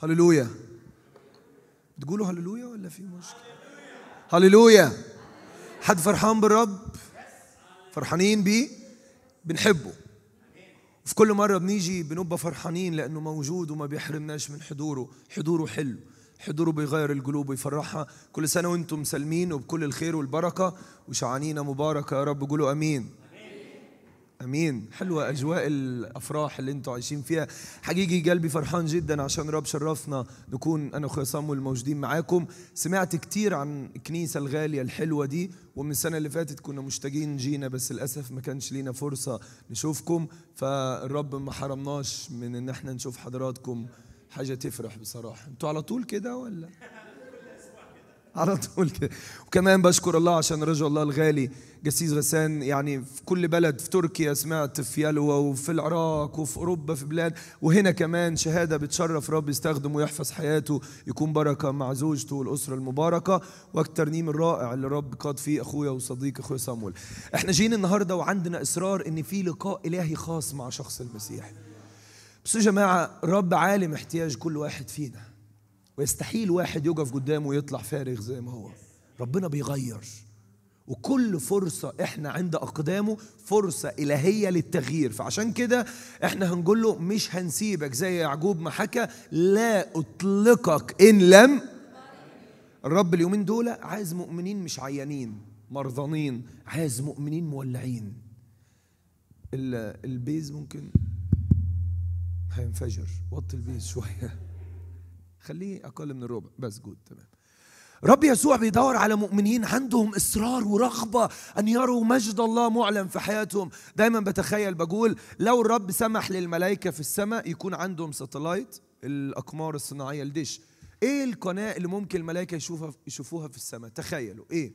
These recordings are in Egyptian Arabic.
هللويا تقولوا هللويا ولا في مشكله هللويا حد فرحان بالرب فرحانين بيه بنحبه في كل مرة بنيجي بنبقى فرحانين لأنه موجود وما بيحرمناش من حضوره حضوره حلو حضوره بيغير القلوب ويفرحها كل سنة وانتم مسلمين وبكل الخير والبركة وشعانينا مباركة يا رب قولوا أمين امين حلوه اجواء الافراح اللي انتم عايشين فيها حقيقي قلبي فرحان جدا عشان رب شرفنا نكون انا واخويا صامويل موجودين معاكم سمعت كتير عن الكنيسه الغاليه الحلوه دي ومن السنه اللي فاتت كنا مشتاقين جينا بس للاسف ما كانش لينا فرصه نشوفكم فالرب ما حرمناش من ان احنا نشوف حضراتكم حاجه تفرح بصراحه انتوا على طول كده ولا على طول كده وكمان بشكر الله عشان رجل الله الغالي جسيس غسان يعني في كل بلد في تركيا سمعت في يلوى وفي العراق وفي اوروبا في بلاد وهنا كمان شهاده بتشرف رب يستخدمه ويحفظ حياته يكون بركه مع زوجته والاسره المباركه والترنيم الرائع اللي رب قاد فيه اخويا وصديقي اخويا صامويل احنا جايين النهارده وعندنا اصرار ان في لقاء الهي خاص مع شخص المسيح بس يا جماعه رب عالم احتياج كل واحد فينا ويستحيل واحد يقف قدامه ويطلع فارغ زي ما هو ربنا بيغير وكل فرصة احنا عند أقدامه فرصة إلهية للتغيير فعشان كده احنا هنقول له مش هنسيبك زي يعقوب ما حكى لا أطلقك إن لم الرب اليومين دول عايز مؤمنين مش عيانين مرضانين عايز مؤمنين مولعين ال- البيز ممكن هينفجر وطي البيز شويه خليه اقل من الربع بس جود تمام رب يسوع بيدور على مؤمنين عندهم اصرار ورغبه ان يروا مجد الله معلن في حياتهم دايما بتخيل بقول لو الرب سمح للملائكه في السماء يكون عندهم ساتلايت الاقمار الصناعيه الدش ايه القناه اللي ممكن الملائكه يشوفها يشوفوها في السماء تخيلوا ايه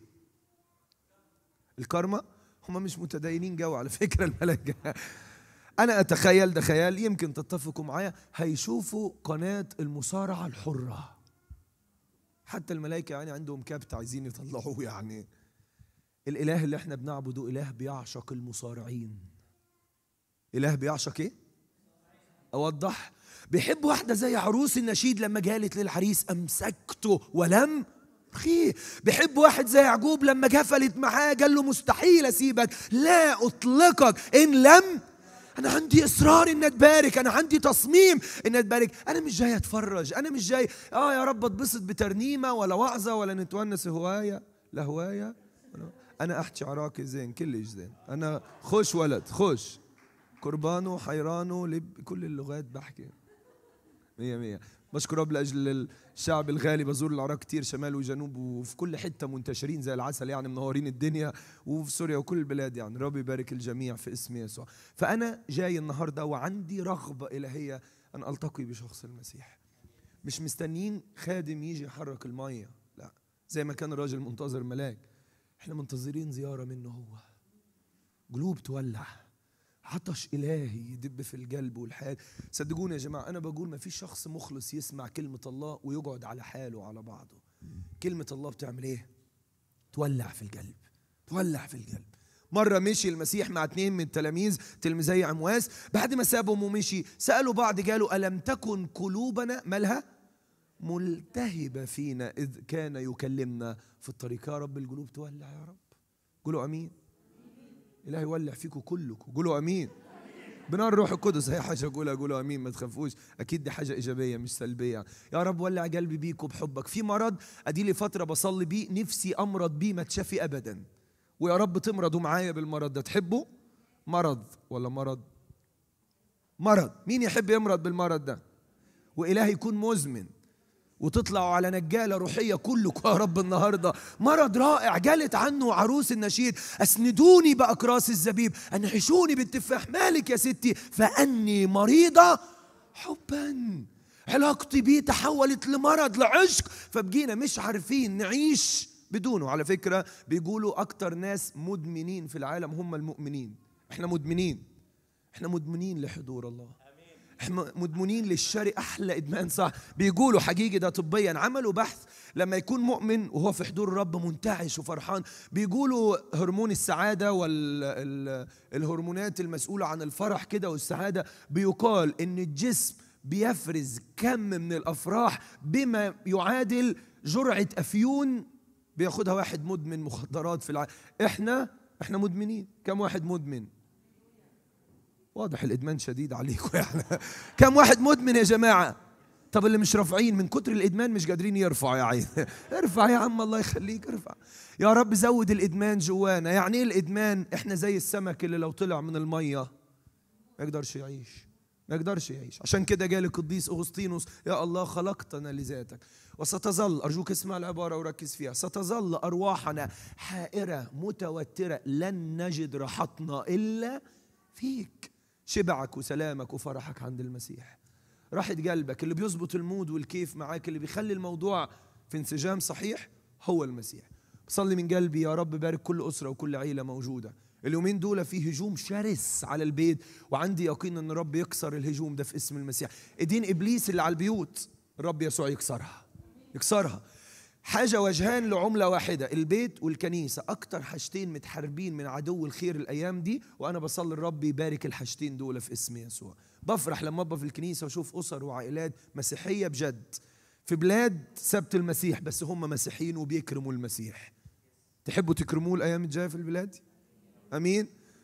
الكارما هم مش متدينين جو على فكره الملائكه انا اتخيل ده خيال يمكن تتفقوا معايا هيشوفوا قناه المصارعه الحره حتى الملائكه يعني عندهم كبت عايزين يطلعوه يعني الاله اللي احنا بنعبده اله بيعشق المصارعين اله بيعشق ايه اوضح بيحب واحده زي عروس النشيد لما قالت للعريس امسكته ولم أخيه بيحب واحد زي يعقوب لما قفلت معاه قال له مستحيل اسيبك لا اطلقك ان لم انا عندي اصرار ان اتبارك انا عندي تصميم ان اتبارك انا مش جاي اتفرج انا مش جاي اه يا رب اتبسط بترنيمه ولا وعظه ولا نتونس هوايه لا هوايه انا احكي عراقي زين كلش زين انا خش ولد خش قربانه حيرانه لب كل اللغات بحكي مية مية بشكر رب لاجل الشعب الغالي بزور العراق كتير شمال وجنوب وفي كل حته منتشرين زي العسل يعني منورين الدنيا وفي سوريا وكل البلاد يعني رب يبارك الجميع في اسم يسوع فانا جاي النهارده وعندي رغبه الهيه ان التقي بشخص المسيح مش مستنيين خادم يجي يحرك الميه لا زي ما كان الراجل منتظر ملاك احنا منتظرين زياره منه هو قلوب تولع عطش إلهي يدب في القلب والحياة صدقوني يا جماعة أنا بقول ما في شخص مخلص يسمع كلمة الله ويقعد على حاله على بعضه كلمة الله بتعمل إيه؟ تولع في القلب تولع في القلب مرة مشي المسيح مع اتنين من التلاميذ تلميذي عمواس بعد ما سابهم ومشي سألوا بعض قالوا ألم تكن قلوبنا مالها ملتهبة فينا إذ كان يكلمنا في الطريق يا رب القلوب تولع يا رب قولوا أمين إلهي يولع فيكم كلكم قولوا امين بنار الروح القدس هي حاجه اقولها قولوا امين ما تخافوش اكيد دي حاجه ايجابيه مش سلبيه يا رب ولع قلبي بيك وبحبك في مرض ادي لي فتره بصلي بيه نفسي امرض بيه ما تشافي ابدا ويا رب تمرضوا معايا بالمرض ده تحبوا مرض ولا مرض مرض مين يحب يمرض بالمرض ده والهي يكون مزمن وتطلعوا على نجالة روحية كلكم يا رب النهاردة مرض رائع جالت عنه عروس النشيد أسندوني بأكراس الزبيب أنعشوني بالتفاح مالك يا ستي فأني مريضة حبا علاقتي بيه تحولت لمرض لعشق فبقينا مش عارفين نعيش بدونه على فكرة بيقولوا أكتر ناس مدمنين في العالم هم المؤمنين احنا مدمنين احنا مدمنين لحضور الله احنا مدمنين للشري احلى ادمان صح بيقولوا حقيقي ده طبيا عملوا بحث لما يكون مؤمن وهو في حضور الرب منتعش وفرحان بيقولوا هرمون السعاده والهرمونات المسؤوله عن الفرح كده والسعاده بيقال ان الجسم بيفرز كم من الافراح بما يعادل جرعه افيون بياخدها واحد مدمن مخدرات في العالم احنا احنا مدمنين كم واحد مدمن واضح الادمان شديد عليكم يعني كم واحد مدمن يا جماعه طب اللي مش رافعين من كتر الادمان مش قادرين يرفعوا يا عين ارفع يا عم الله يخليك ارفع يا رب زود الادمان جوانا يعني ايه الادمان احنا زي السمك اللي لو طلع من الميه ما يقدرش يعيش ما يقدرش يعيش عشان كده جاء القديس اغسطينوس يا الله خلقتنا لذاتك وستظل ارجوك اسمع العباره وركز فيها ستظل ارواحنا حائره متوتره لن نجد راحتنا الا فيك شبعك وسلامك وفرحك عند المسيح راحة قلبك اللي بيظبط المود والكيف معاك اللي بيخلي الموضوع في انسجام صحيح هو المسيح بصلي من قلبي يا رب بارك كل أسرة وكل عيلة موجودة اليومين دول في هجوم شرس على البيت وعندي يقين ان الرب يكسر الهجوم ده في اسم المسيح ايدين ابليس اللي على البيوت الرب يسوع يكسرها يكسرها حاجة وجهان لعملة واحدة البيت والكنيسة أكتر حاجتين متحاربين من عدو الخير الأيام دي وأنا بصلي الرب يبارك الحاجتين دول في اسم يسوع بفرح لما أبقى في الكنيسة وأشوف أسر وعائلات مسيحية بجد في بلاد سبت المسيح بس هم مسيحيين وبيكرموا المسيح تحبوا تكرموه الأيام الجاية في البلاد أمين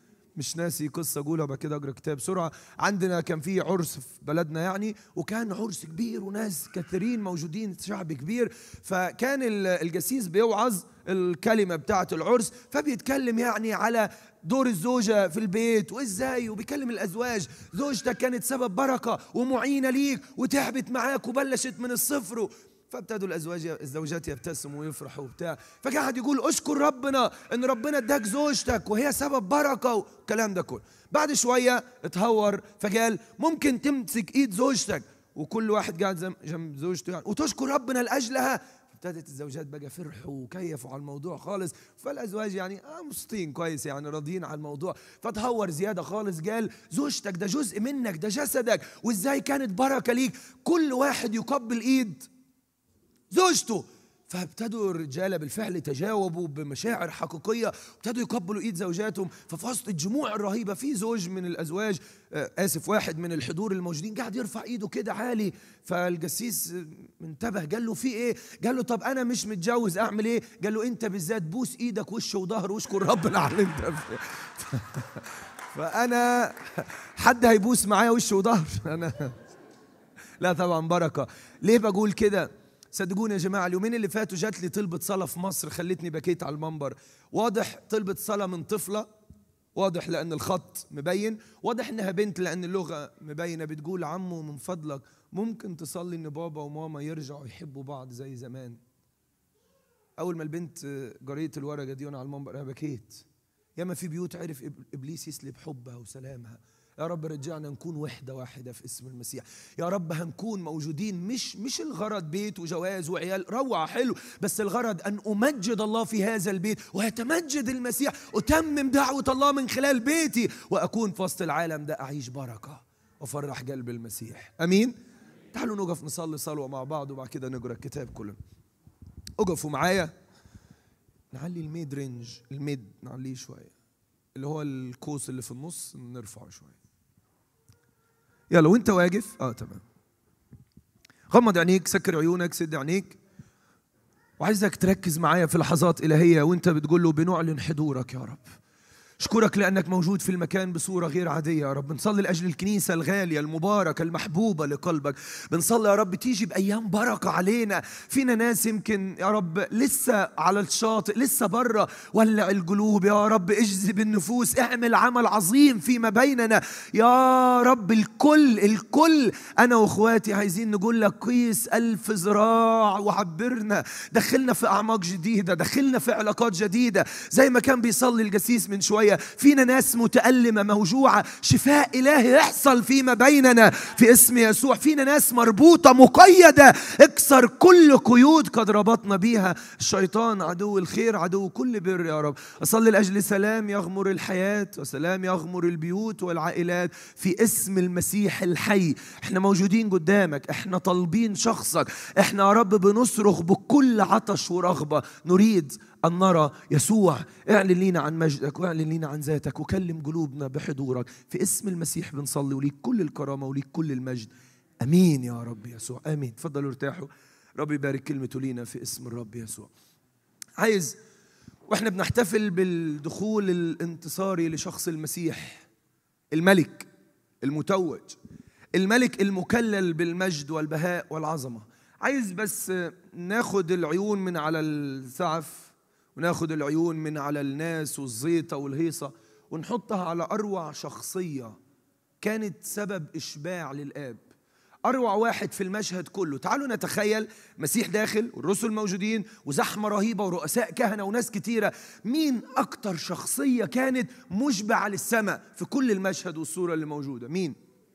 مش ناسي قصة أقولها بعد كده أقرأ كتاب بسرعة عندنا كان في عرس في بلدنا يعني وكان عرس كبير وناس كثيرين موجودين شعب كبير فكان الجسيس بيوعظ الكلمة بتاعة العرس فبيتكلم يعني على دور الزوجة في البيت وإزاي وبيكلم الأزواج زوجتك كانت سبب بركة ومعينة ليك وتعبت معاك وبلشت من الصفر فابتدوا الازواج الزوجات يبتسموا ويفرحوا وبتاع فقعد يقول اشكر ربنا ان ربنا اداك زوجتك وهي سبب بركه والكلام ده كله بعد شويه اتهور فقال ممكن تمسك ايد زوجتك وكل واحد قاعد جنب زوجته يعني وتشكر ربنا لاجلها ابتدت الزوجات بقى فرحوا وكيفوا على الموضوع خالص فالازواج يعني اه مبسوطين كويس يعني راضيين على الموضوع فتهور زياده خالص قال زوجتك ده جزء منك ده جسدك وازاي كانت بركه ليك كل واحد يقبل ايد زوجته فابتدوا الرجالة بالفعل تجاوبوا بمشاعر حقيقية ابتدوا يقبلوا إيد زوجاتهم ففي وسط الجموع الرهيبة في زوج من الأزواج آسف واحد من الحضور الموجودين قاعد يرفع إيده كده عالي فالجسيس انتبه قال له في إيه قال له طب أنا مش متجوز أعمل إيه قال له أنت بالذات بوس إيدك وش وظهر واشكر ربنا على اللي أنت فأنا حد هيبوس معايا وش وظهر أنا لا طبعا بركة ليه بقول كده صدقوني يا جماعه اليومين اللي فاتوا جات لي طلبه صلاه في مصر خلتني بكيت على المنبر واضح طلبه صلاه من طفله واضح لان الخط مبين واضح انها بنت لان اللغه مبينه بتقول عمو من فضلك ممكن تصلي ان بابا وماما يرجعوا يحبوا بعض زي زمان اول ما البنت قريت الورقه دي وانا على المنبر انا بكيت ياما في بيوت عرف ابليس يسلب حبها وسلامها يا رب رجعنا نكون وحده واحده في اسم المسيح يا رب هنكون موجودين مش مش الغرض بيت وجواز وعيال روعه حلو بس الغرض ان امجد الله في هذا البيت ويتمجد المسيح اتمم دعوه الله من خلال بيتي واكون في وسط العالم ده اعيش بركه وافرح قلب المسيح امين تعالوا نقف نصلي صلوه مع بعض وبعد كده نقرا الكتاب كله اقفوا معايا نعلي الميد رينج الميد نعليه شويه اللي هو الكوس اللي في النص نرفعه شويه يلا وانت واقف اه تمام غمض عينيك سكر عيونك سد عينيك وعايزك تركز معايا في لحظات إلهية وانت بتقول له بنعلن حضورك يا رب اشكرك لانك موجود في المكان بصوره غير عاديه يا رب بنصلي لاجل الكنيسه الغاليه المباركه المحبوبه لقلبك بنصلي يا رب تيجي بايام بركه علينا فينا ناس يمكن يا رب لسه على الشاطئ لسه بره ولع القلوب يا رب اجذب النفوس اعمل عمل عظيم فيما بيننا يا رب الكل الكل انا واخواتي عايزين نقول لك قيس الف ذراع وعبرنا دخلنا في اعماق جديده دخلنا في علاقات جديده زي ما كان بيصلي الجسيس من شويه شوية فينا ناس متألمة موجوعة شفاء إلهي يحصل فيما بيننا في اسم يسوع فينا ناس مربوطة مقيدة اكسر كل قيود قد ربطنا بيها الشيطان عدو الخير عدو كل بر يا رب أصلي لأجل سلام يغمر الحياة وسلام يغمر البيوت والعائلات في اسم المسيح الحي احنا موجودين قدامك احنا طالبين شخصك احنا يا رب بنصرخ بكل عطش ورغبة نريد أن نرى يسوع اعلن لينا عن مجدك واعلن لينا عن ذاتك وكلم قلوبنا بحضورك في اسم المسيح بنصلي وليك كل الكرامة وليك كل المجد امين يا رب يسوع امين تفضلوا ارتاحوا رب يبارك كلمته لينا في اسم الرب يسوع عايز واحنا بنحتفل بالدخول الانتصاري لشخص المسيح الملك المتوج الملك المكلل بالمجد والبهاء والعظمه عايز بس ناخد العيون من على السعف وناخد العيون من على الناس والزيطه والهيصه ونحطها على اروع شخصيه كانت سبب اشباع للاب اروع واحد في المشهد كله تعالوا نتخيل مسيح داخل والرسل موجودين وزحمه رهيبه ورؤساء كهنه وناس كتيره مين اكتر شخصيه كانت مشبعه للسماء في كل المشهد والصوره اللي موجوده مين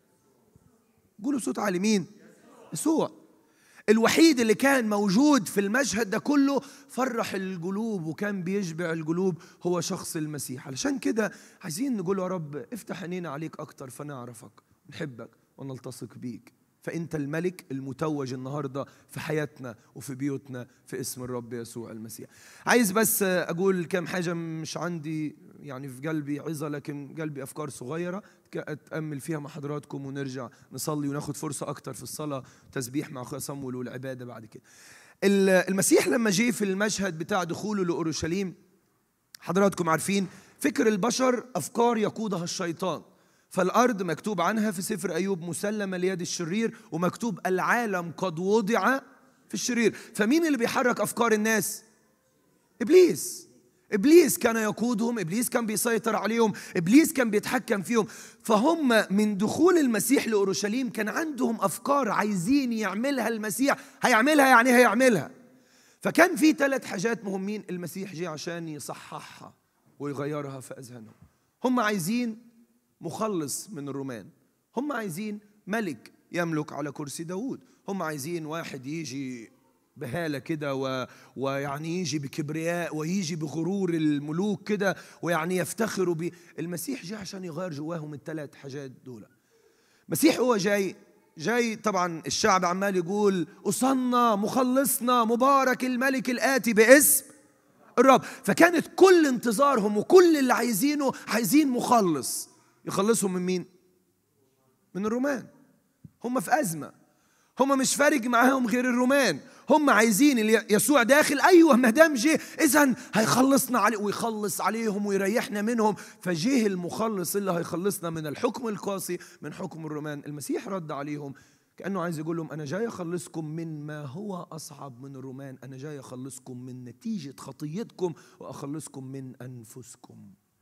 قولوا صوت عالي مين يسوع الوحيد اللي كان موجود في المشهد ده كله فرح القلوب وكان بيشبع القلوب هو شخص المسيح علشان كده عايزين نقول يا رب افتح عينينا عليك اكتر فنعرفك نحبك ونلتصق بيك فانت الملك المتوج النهارده في حياتنا وفي بيوتنا في اسم الرب يسوع المسيح عايز بس اقول كام حاجه مش عندي يعني في قلبي عظه لكن قلبي افكار صغيره اتامل فيها مع حضراتكم ونرجع نصلي وناخد فرصه اكتر في الصلاه تسبيح مع اخويا صمول والعباده بعد كده المسيح لما جه في المشهد بتاع دخوله لاورشليم حضراتكم عارفين فكر البشر افكار يقودها الشيطان فالارض مكتوب عنها في سفر ايوب مسلمه ليد الشرير ومكتوب العالم قد وضع في الشرير فمين اللي بيحرك افكار الناس ابليس ابليس كان يقودهم ابليس كان بيسيطر عليهم ابليس كان بيتحكم فيهم فهم من دخول المسيح لاورشليم كان عندهم افكار عايزين يعملها المسيح هيعملها يعني هيعملها فكان في ثلاث حاجات مهمين المسيح جه عشان يصححها ويغيرها في اذهانهم هم عايزين مخلص من الرومان هم عايزين ملك يملك على كرسي داود هم عايزين واحد يجي بهالة كده و... ويعني يجي بكبرياء ويجي بغرور الملوك كده ويعني يفتخروا ب المسيح جاي عشان يغير جواهم الثلاث حاجات دول المسيح هو جاي جاي طبعا الشعب عمال يقول أصلنا مخلصنا مبارك الملك الآتي باسم الرب فكانت كل انتظارهم وكل اللي عايزينه عايزين مخلص يخلصهم من مين؟ من الرومان هم في أزمة هم مش فارق معاهم غير الرومان هم عايزين اللي يسوع داخل ايوه ما دام جه اذا هيخلصنا عليه ويخلص عليهم ويريحنا منهم فجه المخلص اللي هيخلصنا من الحكم القاسي من حكم الرومان المسيح رد عليهم كانه عايز يقول لهم انا جاي اخلصكم من ما هو اصعب من الرومان انا جاي اخلصكم من نتيجه خطيتكم واخلصكم من انفسكم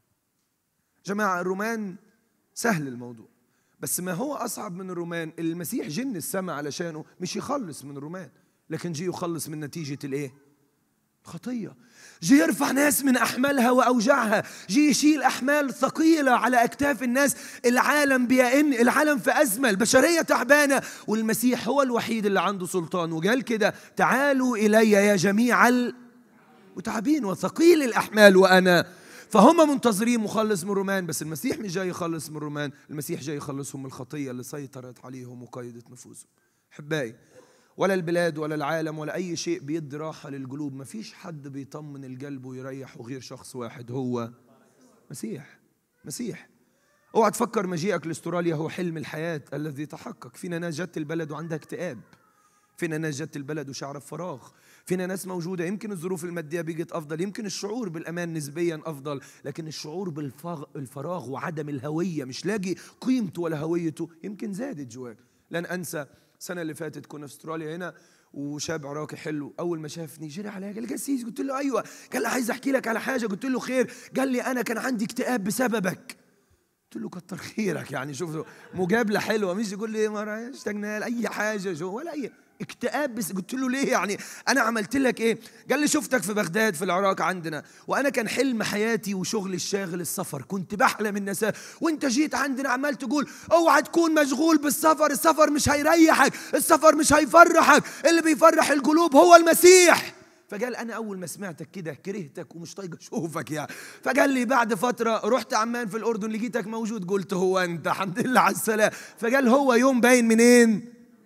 جماعه الرومان سهل الموضوع بس ما هو أصعب من الرومان المسيح جن السماء علشانه مش يخلص من الرومان لكن جي يخلص من نتيجة الإيه؟ خطية جي يرفع ناس من أحمالها وأوجاعها جي يشيل أحمال ثقيلة على أكتاف الناس العالم بيئن العالم في أزمة البشرية تعبانة والمسيح هو الوحيد اللي عنده سلطان وقال كده تعالوا إلي يا جميع المتعبين وثقيل الأحمال وأنا فهم منتظرين مخلص من الرومان بس المسيح مش جاي يخلص من الرومان المسيح جاي يخلصهم من الخطية اللي سيطرت عليهم وقيدت نفوسهم أحبائي ولا البلاد ولا العالم ولا أي شيء بيدي راحة للقلوب ما فيش حد بيطمن القلب ويريحه غير شخص واحد هو مسيح مسيح اوعى تفكر مجيئك لاستراليا هو حلم الحياة الذي تحقق فينا ناس جت البلد وعندها اكتئاب فينا ناس جت البلد وشعر فراغ فينا ناس موجودة يمكن الظروف المادية بيجت أفضل يمكن الشعور بالأمان نسبيا أفضل لكن الشعور بالفراغ وعدم الهوية مش لاقي قيمته ولا هويته يمكن زادت جواك لن أنسى السنة اللي فاتت كنا في استراليا هنا وشاب عراقي حلو اول ما شافني جري عليا قال لي جسيس قلت له ايوه قال لي عايز احكي لك على حاجه قلت له خير قال لي انا كان عندي اكتئاب بسببك قلت له كتر خيرك يعني شوف مجابله حلوه مش يقول لي ما اشتقنا لاي حاجه جو ولا اي اكتئاب بس قلت له ليه يعني انا عملت لك ايه قال لي شفتك في بغداد في العراق عندنا وانا كان حلم حياتي وشغلي الشاغل السفر كنت بحلم الناس وانت جيت عندنا عمال تقول اوعى تكون مشغول بالسفر السفر مش هيريحك السفر مش هيفرحك اللي بيفرح القلوب هو المسيح فقال انا اول ما سمعتك كده كرهتك ومش طايق اشوفك يعني فقال لي بعد فتره رحت عمان في الاردن لقيتك موجود قلت هو انت الحمد لله على السلامه فقال هو يوم باين منين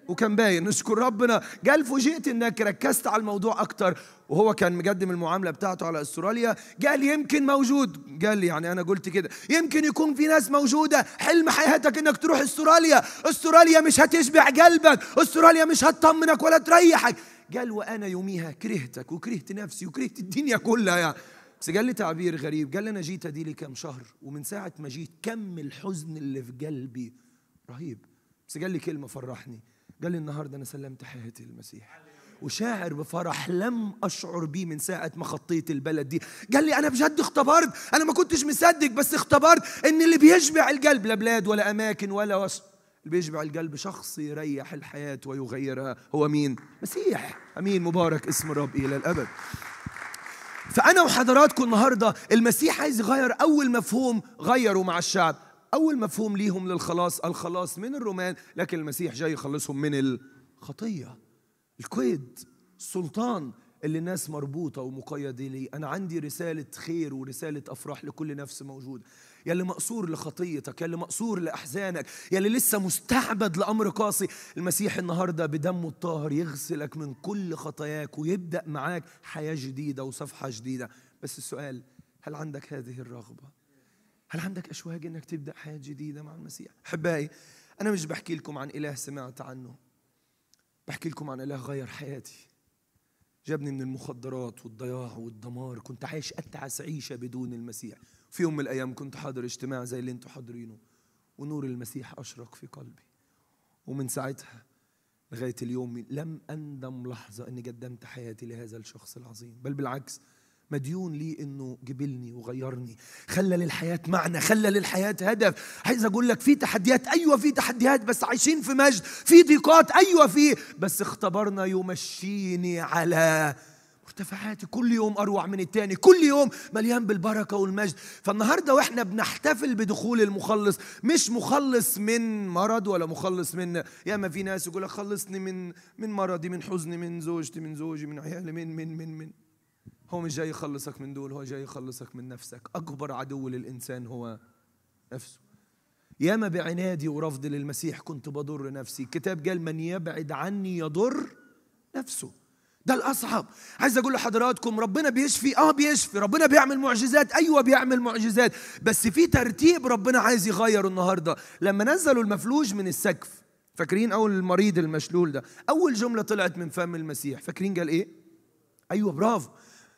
وكان باين نشكر ربنا قال فوجئت انك ركزت على الموضوع اكتر وهو كان مقدم المعامله بتاعته على استراليا قال يمكن موجود قال لي يعني انا قلت كده يمكن يكون في ناس موجوده حلم حياتك انك تروح استراليا استراليا مش هتشبع قلبك استراليا مش هتطمنك ولا تريحك قال وانا يوميها كرهتك وكرهت نفسي وكرهت الدنيا كلها يعني بس قال لي تعبير غريب قال لي انا جيت ادي لي كام شهر ومن ساعه ما جيت كم الحزن اللي في قلبي رهيب بس قال لي كلمه فرحني قال لي النهارده انا سلمت حياتي للمسيح وشاعر بفرح لم اشعر بيه من ساعه ما خطيت البلد دي قال لي انا بجد اختبرت انا ما كنتش مصدق بس اختبرت ان اللي بيشبع القلب لا بلاد ولا اماكن ولا وصف اللي بيشبع القلب شخص يريح الحياه ويغيرها هو مين مسيح امين مبارك اسم الرب الى الابد فانا وحضراتكم النهارده المسيح عايز يغير اول مفهوم غيره مع الشعب اول مفهوم ليهم للخلاص الخلاص من الرومان لكن المسيح جاي يخلصهم من الخطيه القيد السلطان اللي الناس مربوطه ومقيده ليه انا عندي رساله خير ورساله افراح لكل نفس موجود يا اللي مقصور لخطيتك يا اللي مقصور لاحزانك يا اللي لسه مستعبد لامر قاسي المسيح النهارده بدمه الطاهر يغسلك من كل خطاياك ويبدا معاك حياه جديده وصفحه جديده بس السؤال هل عندك هذه الرغبه هل عندك اشواق انك تبدا حياه جديده مع المسيح احبائي انا مش بحكي لكم عن اله سمعت عنه بحكي لكم عن اله غير حياتي جابني من المخدرات والضياع والدمار كنت عايش اتعس عيشه بدون المسيح في يوم من الايام كنت حاضر اجتماع زي اللي انتم حاضرينه ونور المسيح اشرق في قلبي ومن ساعتها لغايه اليوم لم اندم لحظه اني قدمت حياتي لهذا الشخص العظيم بل بالعكس مديون لي انه جبلني وغيرني خلى للحياه معنى خلى للحياه هدف عايز اقول لك في تحديات ايوه في تحديات بس عايشين في مجد في ضيقات ايوه في بس اختبرنا يمشيني على مرتفعاتي كل يوم اروع من التاني كل يوم مليان بالبركه والمجد فالنهارده واحنا بنحتفل بدخول المخلص مش مخلص من مرض ولا مخلص من يا ما في ناس يقول لك خلصني من من مرضي من حزني من زوجتي من زوجي من عيالي من من من من هو مش جاي يخلصك من دول هو جاي يخلصك من نفسك أكبر عدو للإنسان هو نفسه ياما بعنادي ورفضي للمسيح كنت بضر نفسي الكتاب قال من يبعد عني يضر نفسه ده الأصعب عايز أقول لحضراتكم ربنا بيشفي آه بيشفي ربنا بيعمل معجزات أيوة بيعمل معجزات بس في ترتيب ربنا عايز يغيره النهاردة لما نزلوا المفلوج من السقف فاكرين أول المريض المشلول ده أول جملة طلعت من فم المسيح فاكرين قال إيه أيوة برافو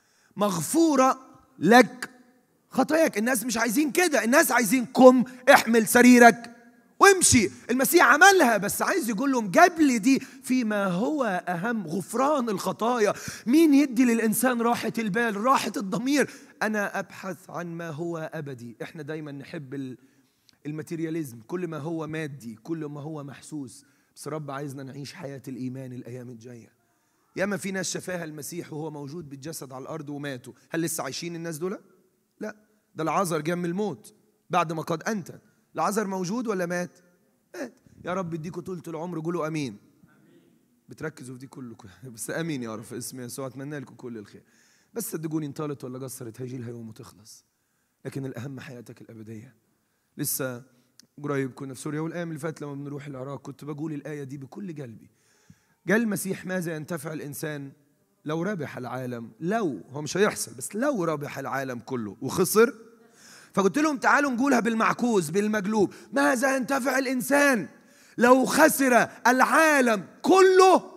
مغفورة لك خطاياك الناس مش عايزين كده الناس عايزين قم احمل سريرك وامشي المسيح عملها بس عايز يقول لهم جاب لي دي فيما هو اهم غفران الخطايا مين يدي للانسان راحه البال راحه الضمير انا ابحث عن ما هو ابدي احنا دايما نحب الماتيرياليزم كل ما هو مادي كل ما هو محسوس بس رب عايزنا نعيش حياه الايمان الايام الجايه ياما في ناس شفاها المسيح وهو موجود بالجسد على الارض وماتوا هل لسه عايشين الناس دول لا ده العذر جام الموت بعد ما قد انت العذر موجود ولا مات مات يا رب اديكوا طولة العمر قولوا امين بتركزوا في دي كلكم بس امين يا رب في اسم يسوع اتمنى لكم كل الخير بس صدقوني انطالت ولا قصرت هيجي لها يوم وتخلص لكن الاهم حياتك الابديه لسه قريب كنا في سوريا والايام اللي فاتت لما بنروح العراق كنت بقول الايه دي بكل قلبي قال المسيح ماذا ينتفع الإنسان لو ربح العالم لو هو مش هيحصل بس لو ربح العالم كله وخسر فقلت لهم تعالوا نقولها بالمعكوس بالمقلوب ماذا ينتفع الإنسان لو خسر العالم كله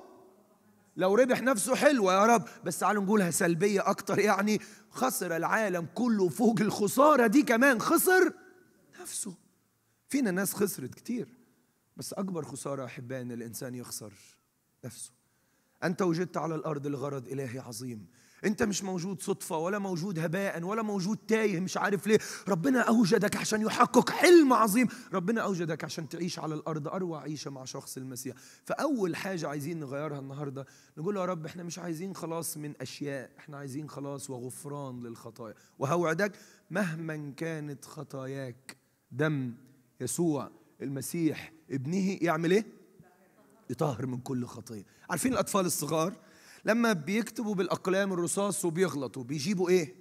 لو ربح نفسه حلوة يا رب بس تعالوا نقولها سلبية أكتر يعني خسر العالم كله فوق الخسارة دي كمان خسر نفسه فينا ناس خسرت كتير بس أكبر خسارة أحبائي إن الإنسان يخسر نفسه أنت وجدت على الأرض لغرض إلهي عظيم أنت مش موجود صدفة ولا موجود هباء ولا موجود تايه مش عارف ليه ربنا أوجدك عشان يحقق حلم عظيم ربنا أوجدك عشان تعيش على الأرض أروع عيشة مع شخص المسيح فأول حاجة عايزين نغيرها النهاردة نقول يا رب احنا مش عايزين خلاص من أشياء احنا عايزين خلاص وغفران للخطايا وهوعدك مهما كانت خطاياك دم يسوع المسيح ابنه يعمل ايه يطهر من كل خطيه عارفين الاطفال الصغار لما بيكتبوا بالاقلام الرصاص وبيغلطوا بيجيبوا ايه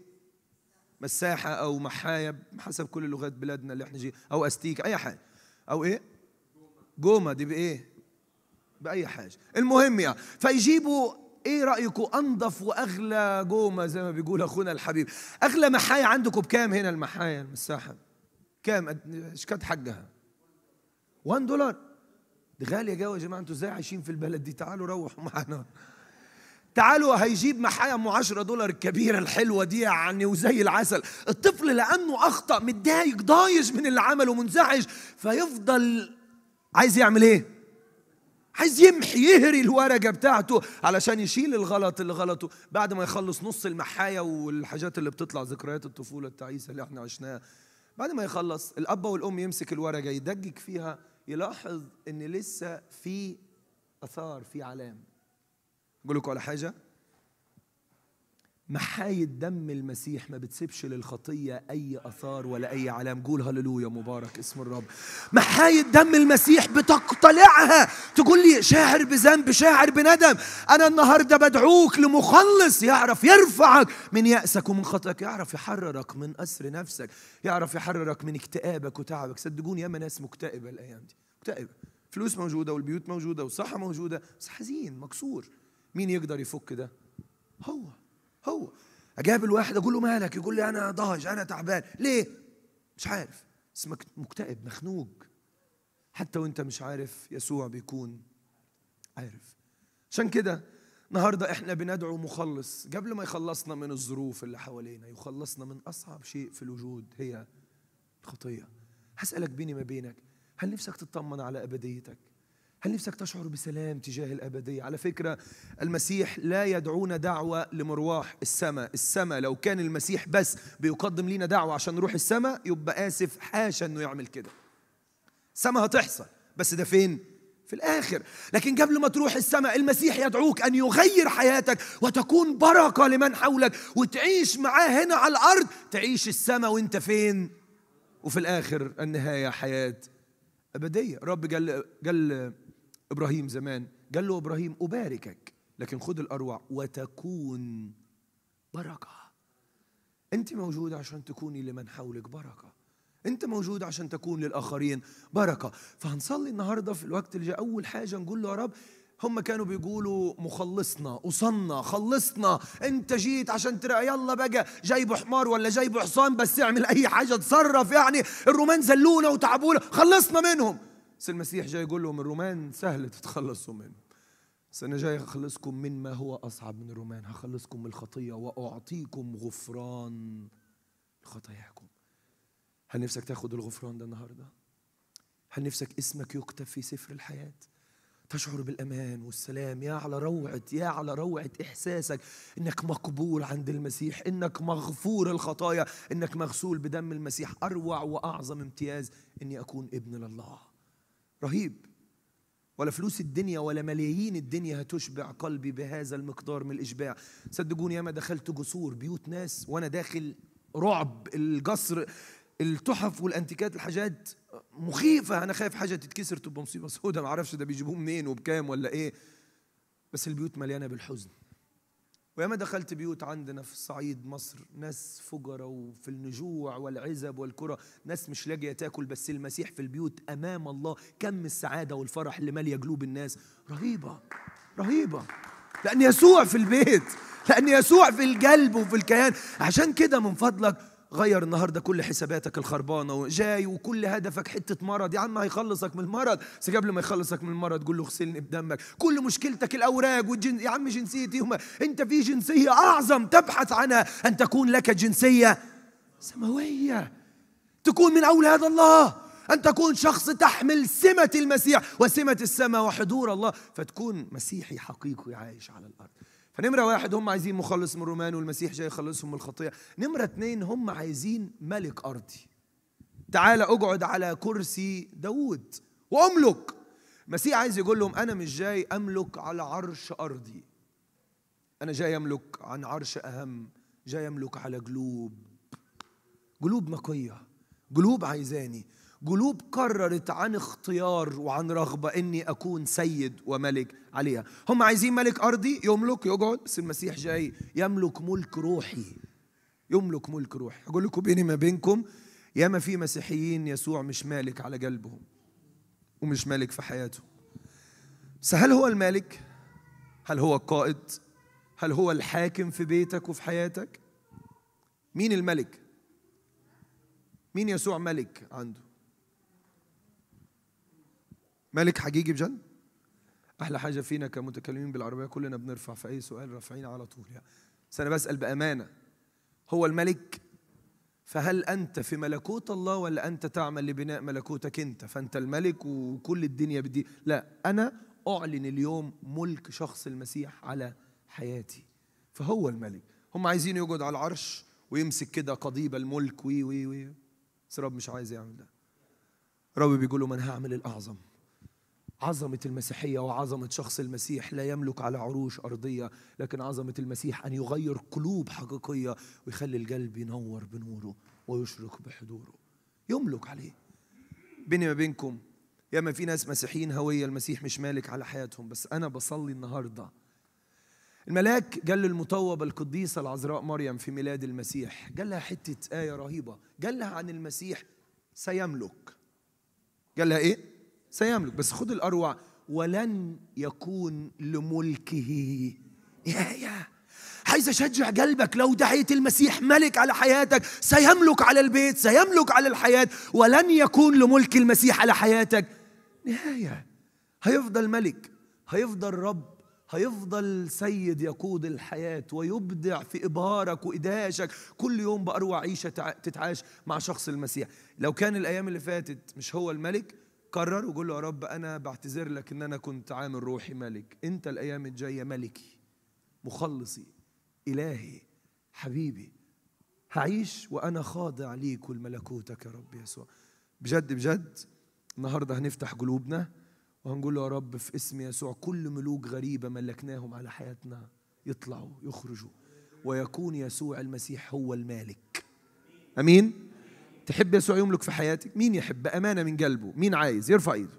مساحه او محايه حسب كل لغات بلادنا اللي احنا جي او استيك اي حاجه او ايه جومه دي بايه باي حاجه المهم يعني فيجيبوا ايه رايكم انضف واغلى جومه زي ما بيقول اخونا الحبيب اغلى محايا عندكم بكام هنا المحايا المساحه كام ايش كانت حقها 1 دولار دي غاليه جو يا جماعه انتوا ازاي عايشين في البلد دي تعالوا روحوا معانا تعالوا هيجيب محايا ام 10 دولار الكبيره الحلوه دي يعني وزي العسل الطفل لانه اخطا متضايق ضايج من اللي عمله منزعج فيفضل عايز يعمل ايه عايز يمحي يهري الورقة بتاعته علشان يشيل الغلط اللي غلطه بعد ما يخلص نص المحايا والحاجات اللي بتطلع ذكريات الطفولة التعيسة اللي احنا عشناها بعد ما يخلص الأب والأم يمسك الورقة يدقق فيها يلاحظ إن لسه في أثار في علام أقول لكم على حاجة محاية دم المسيح ما بتسيبش للخطية أي أثار ولا أي علام قول هللويا مبارك اسم الرب محاية دم المسيح بتقتلعها تقول لي شاعر بذنب شاعر بندم أنا النهاردة بدعوك لمخلص يعرف يرفعك من يأسك ومن خطأك يعرف يحررك من أسر نفسك يعرف يحررك من اكتئابك وتعبك صدقوني ياما ناس مكتئبة الأيام دي مكتئبة فلوس موجودة والبيوت موجودة والصحة موجودة بس حزين مكسور مين يقدر يفك ده هو هو اجاب الواحد اقول له مالك يقول لي انا ضاج انا تعبان ليه مش عارف اسمك مكتئب مخنوق حتى وانت مش عارف يسوع بيكون عارف عشان كده النهارده احنا بندعو مخلص قبل ما يخلصنا من الظروف اللي حوالينا يخلصنا من اصعب شيء في الوجود هي الخطيه هسالك بيني ما بينك هل نفسك تطمن على ابديتك هل نفسك تشعر بسلام تجاه الأبدية؟ على فكرة المسيح لا يدعونا دعوة لمرواح السماء السماء لو كان المسيح بس بيقدم لنا دعوة عشان نروح السماء يبقى آسف حاشا أنه يعمل كده السماء هتحصل بس ده فين؟ في الآخر لكن قبل ما تروح السماء المسيح يدعوك أن يغير حياتك وتكون بركة لمن حولك وتعيش معاه هنا على الأرض تعيش السماء وانت فين؟ وفي الآخر النهاية حياة أبدية رب قال قال ابراهيم زمان قال له ابراهيم اباركك لكن خد الاروع وتكون بركه انت موجود عشان تكوني لمن حولك بركه انت موجود عشان تكون للاخرين بركه فهنصلي النهارده في الوقت اللي جاي اول حاجه نقول له يا رب هم كانوا بيقولوا مخلصنا وصلنا خلصنا انت جيت عشان ترى يلا بقى جايبوا حمار ولا جايبوا حصان بس اعمل اي حاجه تصرف يعني الرومان زلونا وتعبونا خلصنا منهم بس المسيح جاي يقول لهم الرومان سهل تتخلصوا منه بس أنا جاي أخلصكم من ما هو أصعب من الرومان هخلصكم من الخطية وأعطيكم غفران خطاياكم هل نفسك تاخد الغفران ده النهارده؟ هل نفسك اسمك يكتب في سفر الحياة؟ تشعر بالأمان والسلام يا على روعة يا على روعة إحساسك إنك مقبول عند المسيح إنك مغفور الخطايا إنك مغسول بدم المسيح أروع وأعظم امتياز إني أكون ابن لله رهيب ولا فلوس الدنيا ولا ملايين الدنيا هتشبع قلبي بهذا المقدار من الإشباع صدقوني ياما دخلت جسور بيوت ناس وأنا داخل رعب الجسر التحف والانتيكات الحاجات مخيفة أنا خايف حاجة تتكسر تبقى مصيبة سودة معرفش ده بيجيبوه منين وبكام ولا إيه بس البيوت مليانة بالحزن وياما دخلت بيوت عندنا في الصعيد مصر ناس فجرة وفي النجوع والعزب والكرة ناس مش لاقية تاكل بس المسيح في البيوت أمام الله كم السعادة والفرح اللي مالية قلوب الناس رهيبة رهيبة لأن يسوع في البيت لأن يسوع في القلب وفي الكيان عشان كده من فضلك غير النهارده كل حساباتك الخربانه وجاي وكل هدفك حته مرض يا عم هيخلصك من المرض بس قبل ما يخلصك من المرض قول له اغسلني بدمك كل مشكلتك الاوراق والجن يا عم جنسيتي هما انت في جنسيه اعظم تبحث عنها ان تكون لك جنسيه سماويه تكون من اولاد الله أن تكون شخص تحمل سمة المسيح وسمة السماء وحضور الله فتكون مسيحي حقيقي عايش على الأرض فنمرة واحد هم عايزين مخلص من الرومان والمسيح جاي يخلصهم من الخطية نمرة اتنين هم عايزين ملك أرضي تعال اقعد على كرسي داود واملك المسيح عايز يقول لهم أنا مش جاي أملك على عرش أرضي أنا جاي أملك عن عرش أهم جاي أملك على قلوب قلوب نقية قلوب عايزاني قلوب قررت عن اختيار وعن رغبة إني أكون سيد وملك عليها هم عايزين ملك أرضي يملك يقعد بس المسيح جاي يملك ملك روحي يملك ملك روحي أقول لكم بيني ما بينكم ياما في مسيحيين يسوع مش مالك على قلبهم ومش مالك في حياتهم بس هل هو المالك هل هو القائد هل هو الحاكم في بيتك وفي حياتك مين الملك مين يسوع ملك عنده ملك حقيقي بجد احلى حاجه فينا كمتكلمين بالعربيه كلنا بنرفع في اي سؤال رافعين على طول يعني بس انا بسال بامانه هو الملك فهل انت في ملكوت الله ولا انت تعمل لبناء ملكوتك انت فانت الملك وكل الدنيا بدي لا انا اعلن اليوم ملك شخص المسيح على حياتي فهو الملك هم عايزين يقعد على العرش ويمسك كده قضيب الملك وي وي وي بس رب مش عايز يعمل ده رب بيقول له من هعمل الاعظم عظمة المسيحية وعظمة شخص المسيح لا يملك على عروش أرضية لكن عظمة المسيح أن يغير قلوب حقيقية ويخلي القلب ينور بنوره ويشرق بحضوره يملك عليه بيني ما بينكم ياما في ناس مسيحيين هوية المسيح مش مالك على حياتهم بس أنا بصلي النهاردة الملاك قال للمطوبة القديسة العذراء مريم في ميلاد المسيح قال لها حتة آية رهيبة قال لها عن المسيح سيملك قال لها إيه؟ سيملك بس خد الأروع ولن يكون لملكه يا يا عايز اشجع قلبك لو دعيت المسيح ملك على حياتك سيملك على البيت سيملك على الحياه ولن يكون لملك المسيح على حياتك نهايه هيفضل ملك هيفضل رب هيفضل سيد يقود الحياة ويبدع في إبهارك وإدهاشك كل يوم بأروع عيشة تتعاش مع شخص المسيح لو كان الأيام اللي فاتت مش هو الملك قرر وقول له يا رب أنا بعتذر لك إن أنا كنت عامل روحي ملك أنت الأيام الجاية ملكي مخلصي إلهي حبيبي هعيش وأنا خاضع ليك ولملكوتك يا رب يسوع بجد بجد النهارده هنفتح قلوبنا وهنقول له يا رب في اسم يسوع كل ملوك غريبة ملكناهم على حياتنا يطلعوا يخرجوا ويكون يسوع المسيح هو المالك أمين تحب يسوع يملك في حياتك مين يحب بأمانة من قلبه مين عايز يرفع ايده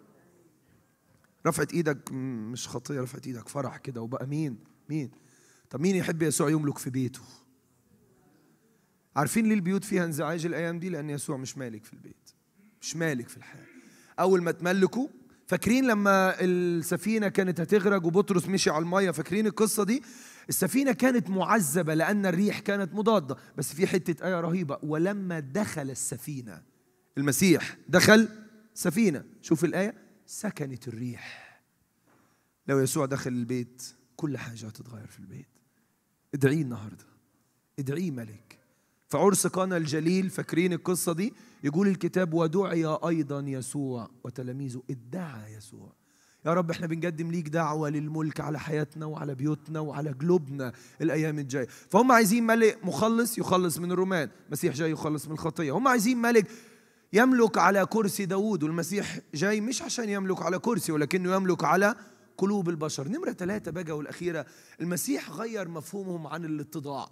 رفعت ايدك مش خطية رفعت ايدك فرح كده وبقى مين مين طب مين يحب يسوع يملك في بيته عارفين ليه البيوت فيها انزعاج الايام دي لان يسوع مش مالك في البيت مش مالك في الحياه اول ما تملكوا فاكرين لما السفينه كانت هتغرق وبطرس مشي على الميه فاكرين القصه دي السفينه كانت معذبه لان الريح كانت مضاده بس في حته ايه رهيبه ولما دخل السفينه المسيح دخل سفينه شوف الايه سكنت الريح لو يسوع دخل البيت كل حاجه هتتغير في البيت ادعيه النهارده ادعيه ملك في عرس قانا الجليل فاكرين القصة دي يقول الكتاب ودعي أيضا يسوع وتلاميذه ادعى يسوع يا رب احنا بنقدم ليك دعوة للملك على حياتنا وعلى بيوتنا وعلى قلوبنا الأيام الجاية فهم عايزين ملك مخلص يخلص من الرومان مسيح جاي يخلص من الخطية هم عايزين ملك يملك على كرسي داود والمسيح جاي مش عشان يملك على كرسي ولكنه يملك على قلوب البشر نمرة ثلاثة بقى والأخيرة المسيح غير مفهومهم عن الاتضاع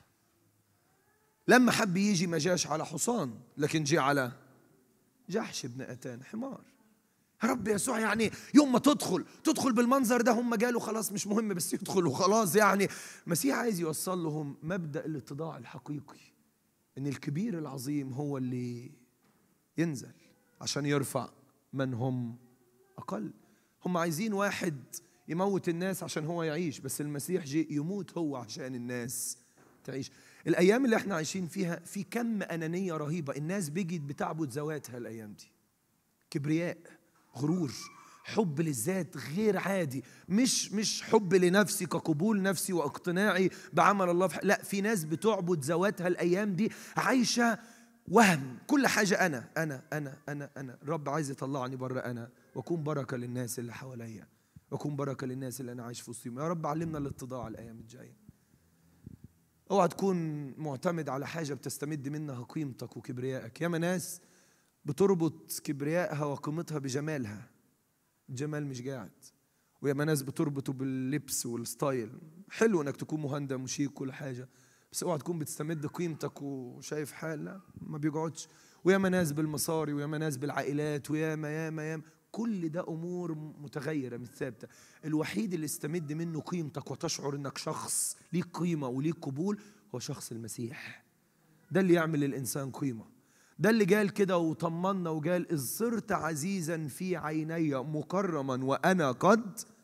لما حب يجي ما جاش على حصان لكن جه على جحش ابن أتان حمار رب يسوع يعني يوم ما تدخل تدخل بالمنظر ده هم قالوا خلاص مش مهم بس يدخل وخلاص يعني المسيح عايز يوصل لهم مبدأ الاتضاع الحقيقي ان الكبير العظيم هو اللي ينزل عشان يرفع من هم أقل هم عايزين واحد يموت الناس عشان هو يعيش بس المسيح جه يموت هو عشان الناس تعيش الايام اللي احنا عايشين فيها في كم انانيه رهيبه الناس بيجت بتعبد ذواتها الايام دي كبرياء غرور حب للذات غير عادي مش مش حب لنفسي كقبول نفسي واقتناعي بعمل الله في لا في ناس بتعبد ذواتها الايام دي عايشه وهم كل حاجه انا انا انا انا انا الرب عايز يطلعني بره انا واكون بركه للناس اللي حواليا واكون بركه للناس اللي انا عايش في وسطهم يا رب علمنا الاتضاع الايام الجايه اوعى تكون معتمد على حاجه بتستمد منها قيمتك وكبريائك ياما ناس بتربط كبريائها وقيمتها بجمالها الجمال مش قاعد وياما ناس بتربطه باللبس والستايل حلو انك تكون مهندم وشيك كل حاجه بس اوعى تكون بتستمد قيمتك وشايف حال لا ما بيقعدش وياما ناس بالمصاري وياما ناس بالعائلات وياما ياما ياما كل ده امور متغيره مش ثابته الوحيد اللي استمد منه قيمتك وتشعر انك شخص ليك قيمه وليك قبول هو شخص المسيح ده اللي يعمل للانسان قيمه ده اللي قال كده وطمنا وقال إذ صرت عزيزا في عيني مكرما وأنا قد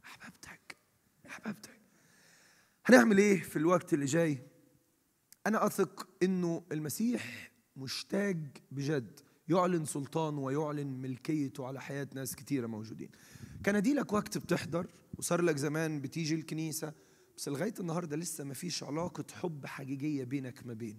احببتك احببتك هنعمل ايه في الوقت اللي جاي انا اثق انه المسيح مشتاق بجد يعلن سلطانه ويعلن ملكيته على حياة ناس كتيرة موجودين كان دي لك وقت بتحضر وصار لك زمان بتيجي الكنيسة بس لغاية النهاردة لسه ما فيش علاقة حب حقيقية بينك ما بينه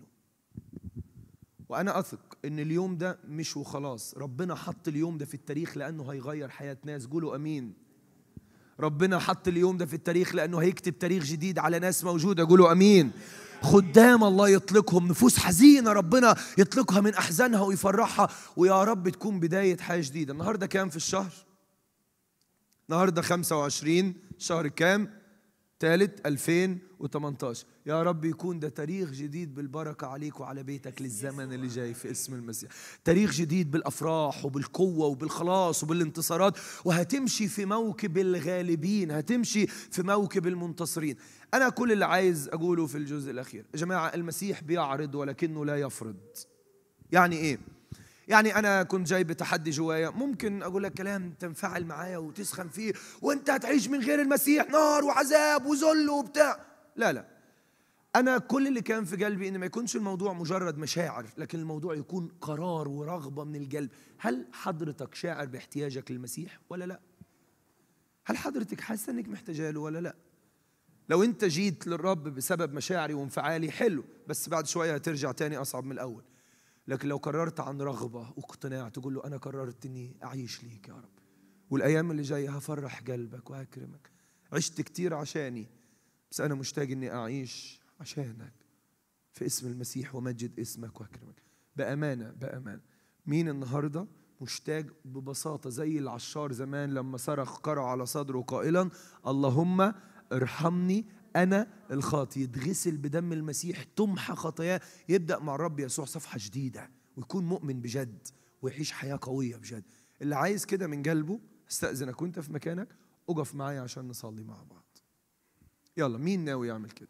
وأنا أثق إن اليوم ده مش وخلاص ربنا حط اليوم ده في التاريخ لأنه هيغير حياة ناس قولوا أمين ربنا حط اليوم ده في التاريخ لأنه هيكتب تاريخ جديد على ناس موجودة قولوا أمين خدام الله يطلقهم نفوس حزينة ربنا يطلقها من أحزانها ويفرحها ويا رب تكون بداية حياة جديدة النهاردة كام في الشهر؟ النهاردة 25 شهر كام؟ ثالث 2018 يا رب يكون ده تاريخ جديد بالبركة عليك وعلى بيتك للزمن اللي جاي في اسم المسيح تاريخ جديد بالأفراح وبالقوة وبالخلاص وبالانتصارات وهتمشي في موكب الغالبين هتمشي في موكب المنتصرين أنا كل اللي عايز أقوله في الجزء الأخير يا جماعة المسيح بيعرض ولكنه لا يفرض يعني إيه؟ يعني انا كنت جاي بتحدي جوايا ممكن اقول لك كلام تنفعل معايا وتسخن فيه وانت هتعيش من غير المسيح نار وعذاب وذل وبتاع لا لا انا كل اللي كان في قلبي ان ما يكونش الموضوع مجرد مشاعر لكن الموضوع يكون قرار ورغبه من القلب هل حضرتك شاعر باحتياجك للمسيح ولا لا هل حضرتك حاسه انك محتاجه له ولا لا لو انت جيت للرب بسبب مشاعري وانفعالي حلو بس بعد شويه هترجع تاني اصعب من الاول لكن لو قررت عن رغبة واقتناع تقول له أنا قررت إني أعيش ليك يا رب والأيام اللي جاية هفرح قلبك وهكرمك عشت كتير عشاني بس أنا مشتاق إني أعيش عشانك في اسم المسيح ومجد اسمك وأكرمك بأمانة بأمانة مين النهاردة مشتاق ببساطة زي العشار زمان لما صرخ قرع على صدره قائلا اللهم ارحمني أنا الخاطي يتغسل بدم المسيح تمحى خطاياه يبدأ مع الرب يسوع صفحة جديدة ويكون مؤمن بجد ويعيش حياة قوية بجد اللي عايز كده من قلبه استأذنك وانت في مكانك اقف معايا عشان نصلي مع بعض يلا مين ناوي يعمل كده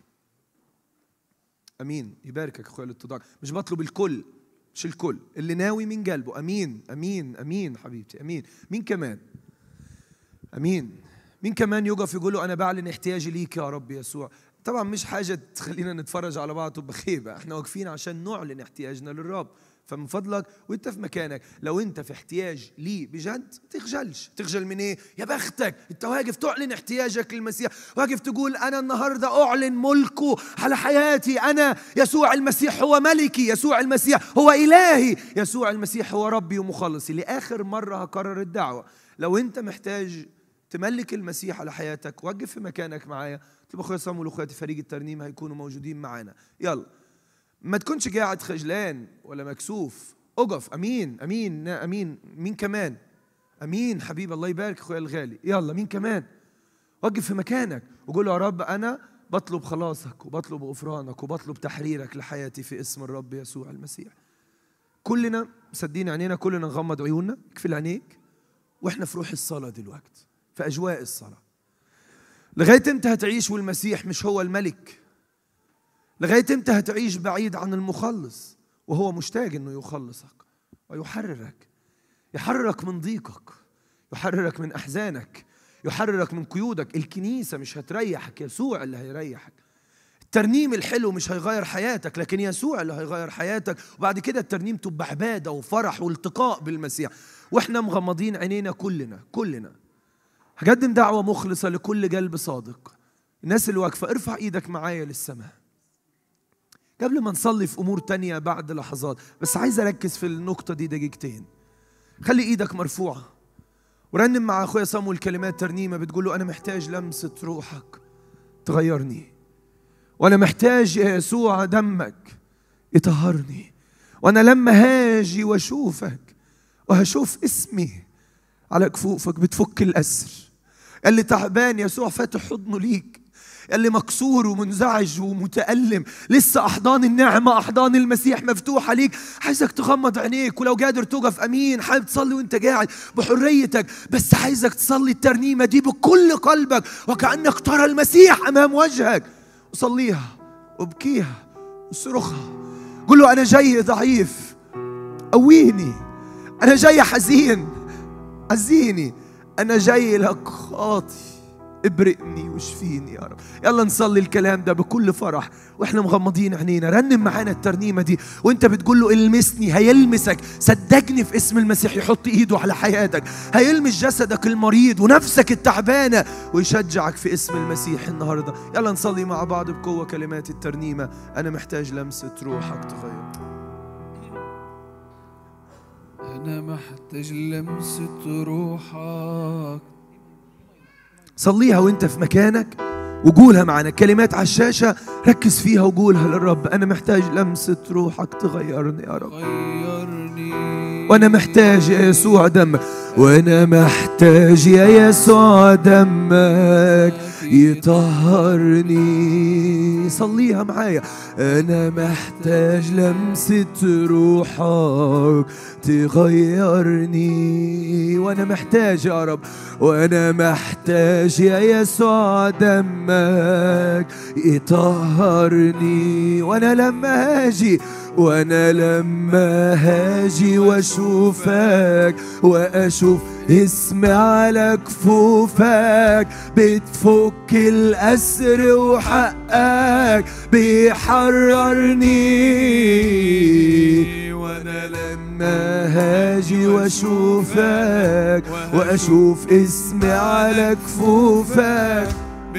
امين يباركك اخويا الاتضاع مش بطلب الكل مش الكل اللي ناوي من قلبه امين امين امين حبيبتي امين مين كمان امين مين كمان يقف يقول له انا بعلن احتياجي ليك يا رب يسوع طبعا مش حاجه تخلينا نتفرج على بعض تبقى خيبه احنا واقفين عشان نعلن احتياجنا للرب فمن فضلك وانت في مكانك لو انت في احتياج ليه بجد تخجلش تخجل من ايه يا بختك انت واقف تعلن احتياجك للمسيح واقف تقول انا النهارده اعلن ملكه على حياتي انا يسوع المسيح هو ملكي يسوع المسيح هو الهي يسوع المسيح هو ربي ومخلصي لاخر مره هكرر الدعوه لو انت محتاج تملك المسيح على حياتك وقف في مكانك معايا تبقى اخويا صامول واخواتي فريق الترنيم هيكونوا موجودين معانا يلا ما تكونش قاعد خجلان ولا مكسوف اقف امين امين امين مين كمان امين حبيب الله يبارك اخويا الغالي يلا مين كمان وقف في مكانك وقول يا رب انا بطلب خلاصك وبطلب غفرانك وبطلب تحريرك لحياتي في اسم الرب يسوع المسيح كلنا مصدقين عينينا كلنا نغمض عيوننا اقفل عينيك واحنا في روح الصلاه دلوقتي في أجواء الصلاة لغاية امتى هتعيش والمسيح مش هو الملك لغاية امتى هتعيش بعيد عن المخلص وهو مشتاق انه يخلصك ويحررك يحررك من ضيقك يحررك من احزانك يحررك من قيودك الكنيسة مش هتريحك يسوع اللي هيريحك الترنيم الحلو مش هيغير حياتك لكن يسوع اللي هيغير حياتك وبعد كده الترنيم تبقى عبادة وفرح والتقاء بالمسيح واحنا مغمضين عينينا كلنا كلنا هقدم دعوة مخلصة لكل قلب صادق الناس اللي واقفة ارفع ايدك معايا للسماء قبل ما نصلي في امور تانية بعد لحظات بس عايز اركز في النقطة دي دقيقتين خلي ايدك مرفوعة ورنم مع اخويا صامويل كلمات ترنيمة بتقول له انا محتاج لمسة روحك تغيرني وانا محتاج يا يسوع دمك يطهرني وانا لما هاجي واشوفك وهشوف اسمي على كفوفك بتفك الاسر اللي تعبان يسوع فاتح حضنه ليك اللي مكسور ومنزعج ومتألم لسه أحضان النعمة أحضان المسيح مفتوحة ليك عايزك تغمض عينيك ولو قادر توقف أمين حابب تصلي وانت قاعد بحريتك بس عايزك تصلي الترنيمة دي بكل قلبك وكأنك ترى المسيح أمام وجهك وصليها وابكيها وصرخها قل له أنا جاي ضعيف قويني أنا جاي حزين عزيني أنا جاي لك خاطي ابرئني واشفيني يا رب يلا نصلي الكلام ده بكل فرح واحنا مغمضين عينينا رنم معانا الترنيمه دي وانت بتقول له المسني هيلمسك صدقني في اسم المسيح يحط ايده على حياتك هيلمس جسدك المريض ونفسك التعبانه ويشجعك في اسم المسيح النهارده يلا نصلي مع بعض بقوه كلمات الترنيمه انا محتاج لمسه روحك تغير أنا محتاج لمسة روحك صليها وانت في مكانك وقولها معنا كلمات على الشاشة ركز فيها وقولها للرب أنا محتاج لمسة روحك تغيرني يا رب غيرني وأنا محتاج يا يسوع دمك وأنا محتاج يا يسوع دمك يطهرني صليها معايا أنا محتاج لمسة روحك تغيرني وأنا محتاج يا رب وأنا محتاج يا يسوع دمك يطهرني وأنا لما هاجي وانا لما هاجي واشوفك واشوف اسمي على كفوفك بتفك الاسر وحقك بيحررني وانا لما هاجي واشوفك واشوف اسمي على كفوفك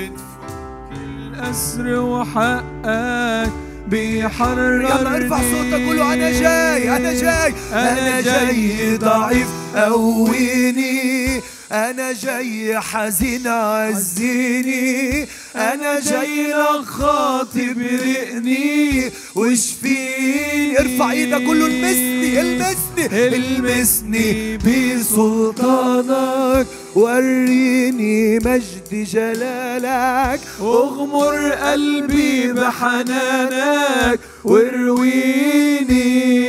الأسر وحقك بيحررني يلا ارفع صوتك قول له انا جاي انا جاي انا جاي ضعيف قويني انا جاي حزين عزيني انا جاي لك خاطب رقني واشفيني ارفع ايدك قول له المسني المسني المسني بسلطانك وريني مجد جلالك اغمر قلبي بحنانك وارويني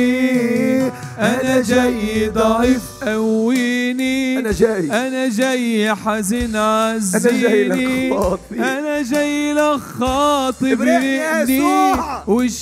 انا جاي ضعيف قويني انا جاي أنا جاي حزين أنا جاي لك عزيني خاطي. أنا جاي لك خاطب ابرئني يا رقني يسوع.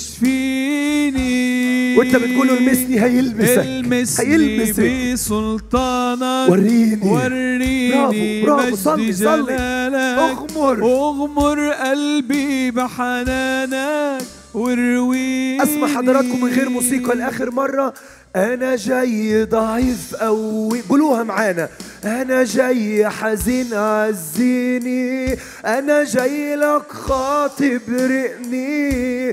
واشفيني وانت بتقول له المسني هيلمسك المسني هيلمسك بسلطانك وريني وريني برافو، برافو، مجد صلي، صلي. جلالك اغمر اغمر قلبي بحنانك وارويني اسمع حضراتكم من غير موسيقى لاخر مره انا جاي ضعيف قوي قولوها معانا انا جاي حزين عزيني انا جاي لك خاطب رقني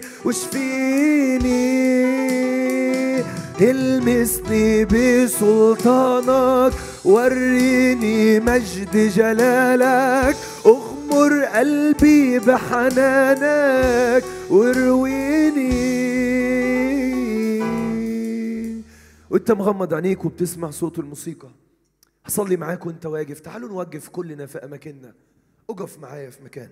واشفيني المسني بسلطانك وريني مجد جلالك اغمر قلبي بحنانك وارويني وانت مغمض عينيك وبتسمع صوت الموسيقى هصلي معاك وانت واقف تعالوا نوقف كلنا في اماكننا اقف معايا في مكان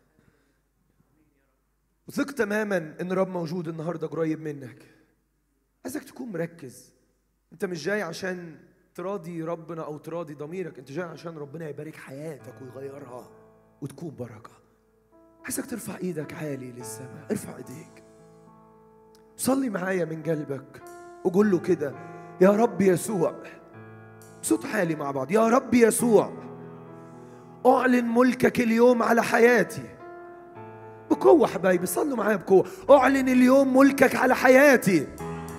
وثق تماما ان رب موجود النهارده قريب منك عايزك تكون مركز انت مش جاي عشان تراضي ربنا او تراضي ضميرك انت جاي عشان ربنا يبارك حياتك ويغيرها وتكون بركه عايزك ترفع ايدك عالي للسماء ارفع ايديك صلي معايا من قلبك وقول له كده يا رب يسوع صوت عالي مع بعض يا رب يسوع اعلن ملكك اليوم على حياتي بقوة حبايبي صلوا معايا بقوة اعلن اليوم ملكك على حياتي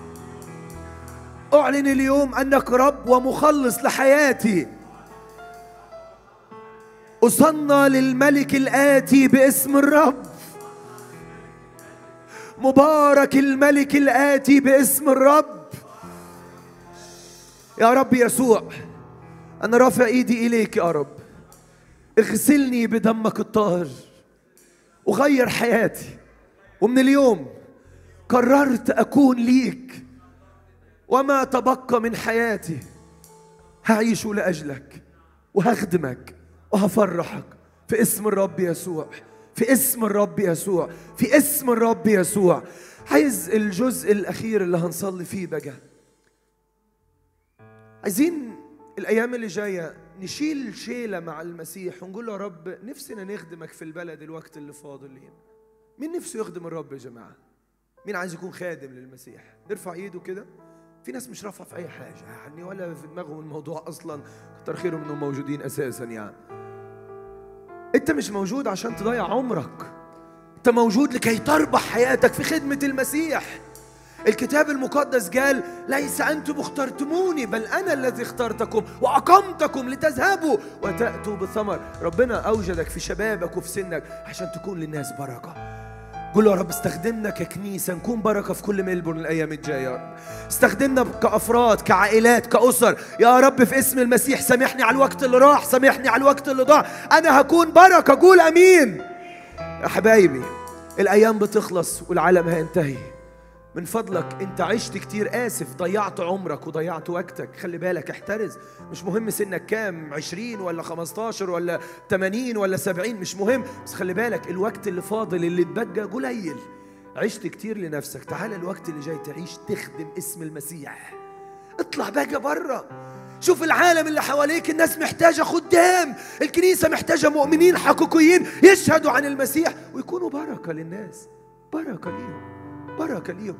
اعلن اليوم انك رب ومخلص لحياتي أصنى للملك الآتي باسم الرب مبارك الملك الآتي باسم الرب يا رب يسوع أنا رافع إيدي إليك يا رب اغسلني بدمك الطاهر وغير حياتي ومن اليوم قررت أكون ليك وما تبقى من حياتي هعيش لأجلك وهخدمك وهفرحك في اسم الرب يسوع في اسم الرب يسوع في اسم الرب يسوع عايز الجزء الأخير اللي هنصلي فيه بقى عايزين الأيام اللي جاية نشيل شيلة مع المسيح ونقول له يا رب نفسنا نخدمك في البلد الوقت اللي فاضل لينا مين نفسه يخدم الرب يا جماعة مين عايز يكون خادم للمسيح نرفع ايده كده في ناس مش رافعه في اي حاجه يعني ولا في دماغهم الموضوع اصلا كتر خيرهم انهم موجودين اساسا يعني انت مش موجود عشان تضيع عمرك انت موجود لكي تربح حياتك في خدمة المسيح الكتاب المقدس قال ليس أنتم اخترتموني بل أنا الذي اخترتكم وأقمتكم لتذهبوا وتأتوا بثمر ربنا أوجدك في شبابك وفي سنك عشان تكون للناس بركة قول له يا رب استخدمنا ككنيسة نكون بركة في كل ملبورن الأيام الجاية يا رب استخدمنا كأفراد كعائلات كأسر يا رب في اسم المسيح سامحني على الوقت اللي راح سامحني على الوقت اللي ضاع أنا هكون بركة قول أمين يا حبايبي الأيام بتخلص والعالم هينتهي من فضلك انت عشت كتير اسف ضيعت عمرك وضيعت وقتك خلي بالك احترز مش مهم سنك كام عشرين ولا خمستاشر ولا تمانين ولا سبعين مش مهم بس خلي بالك الوقت اللي فاضل اللي اتبقى قليل عشت كتير لنفسك تعال الوقت اللي جاي تعيش تخدم اسم المسيح اطلع بقى بره شوف العالم اللي حواليك الناس محتاجة خدام الكنيسة محتاجة مؤمنين حقيقيين يشهدوا عن المسيح ويكونوا بركة للناس بركة ليهم بركة ليهم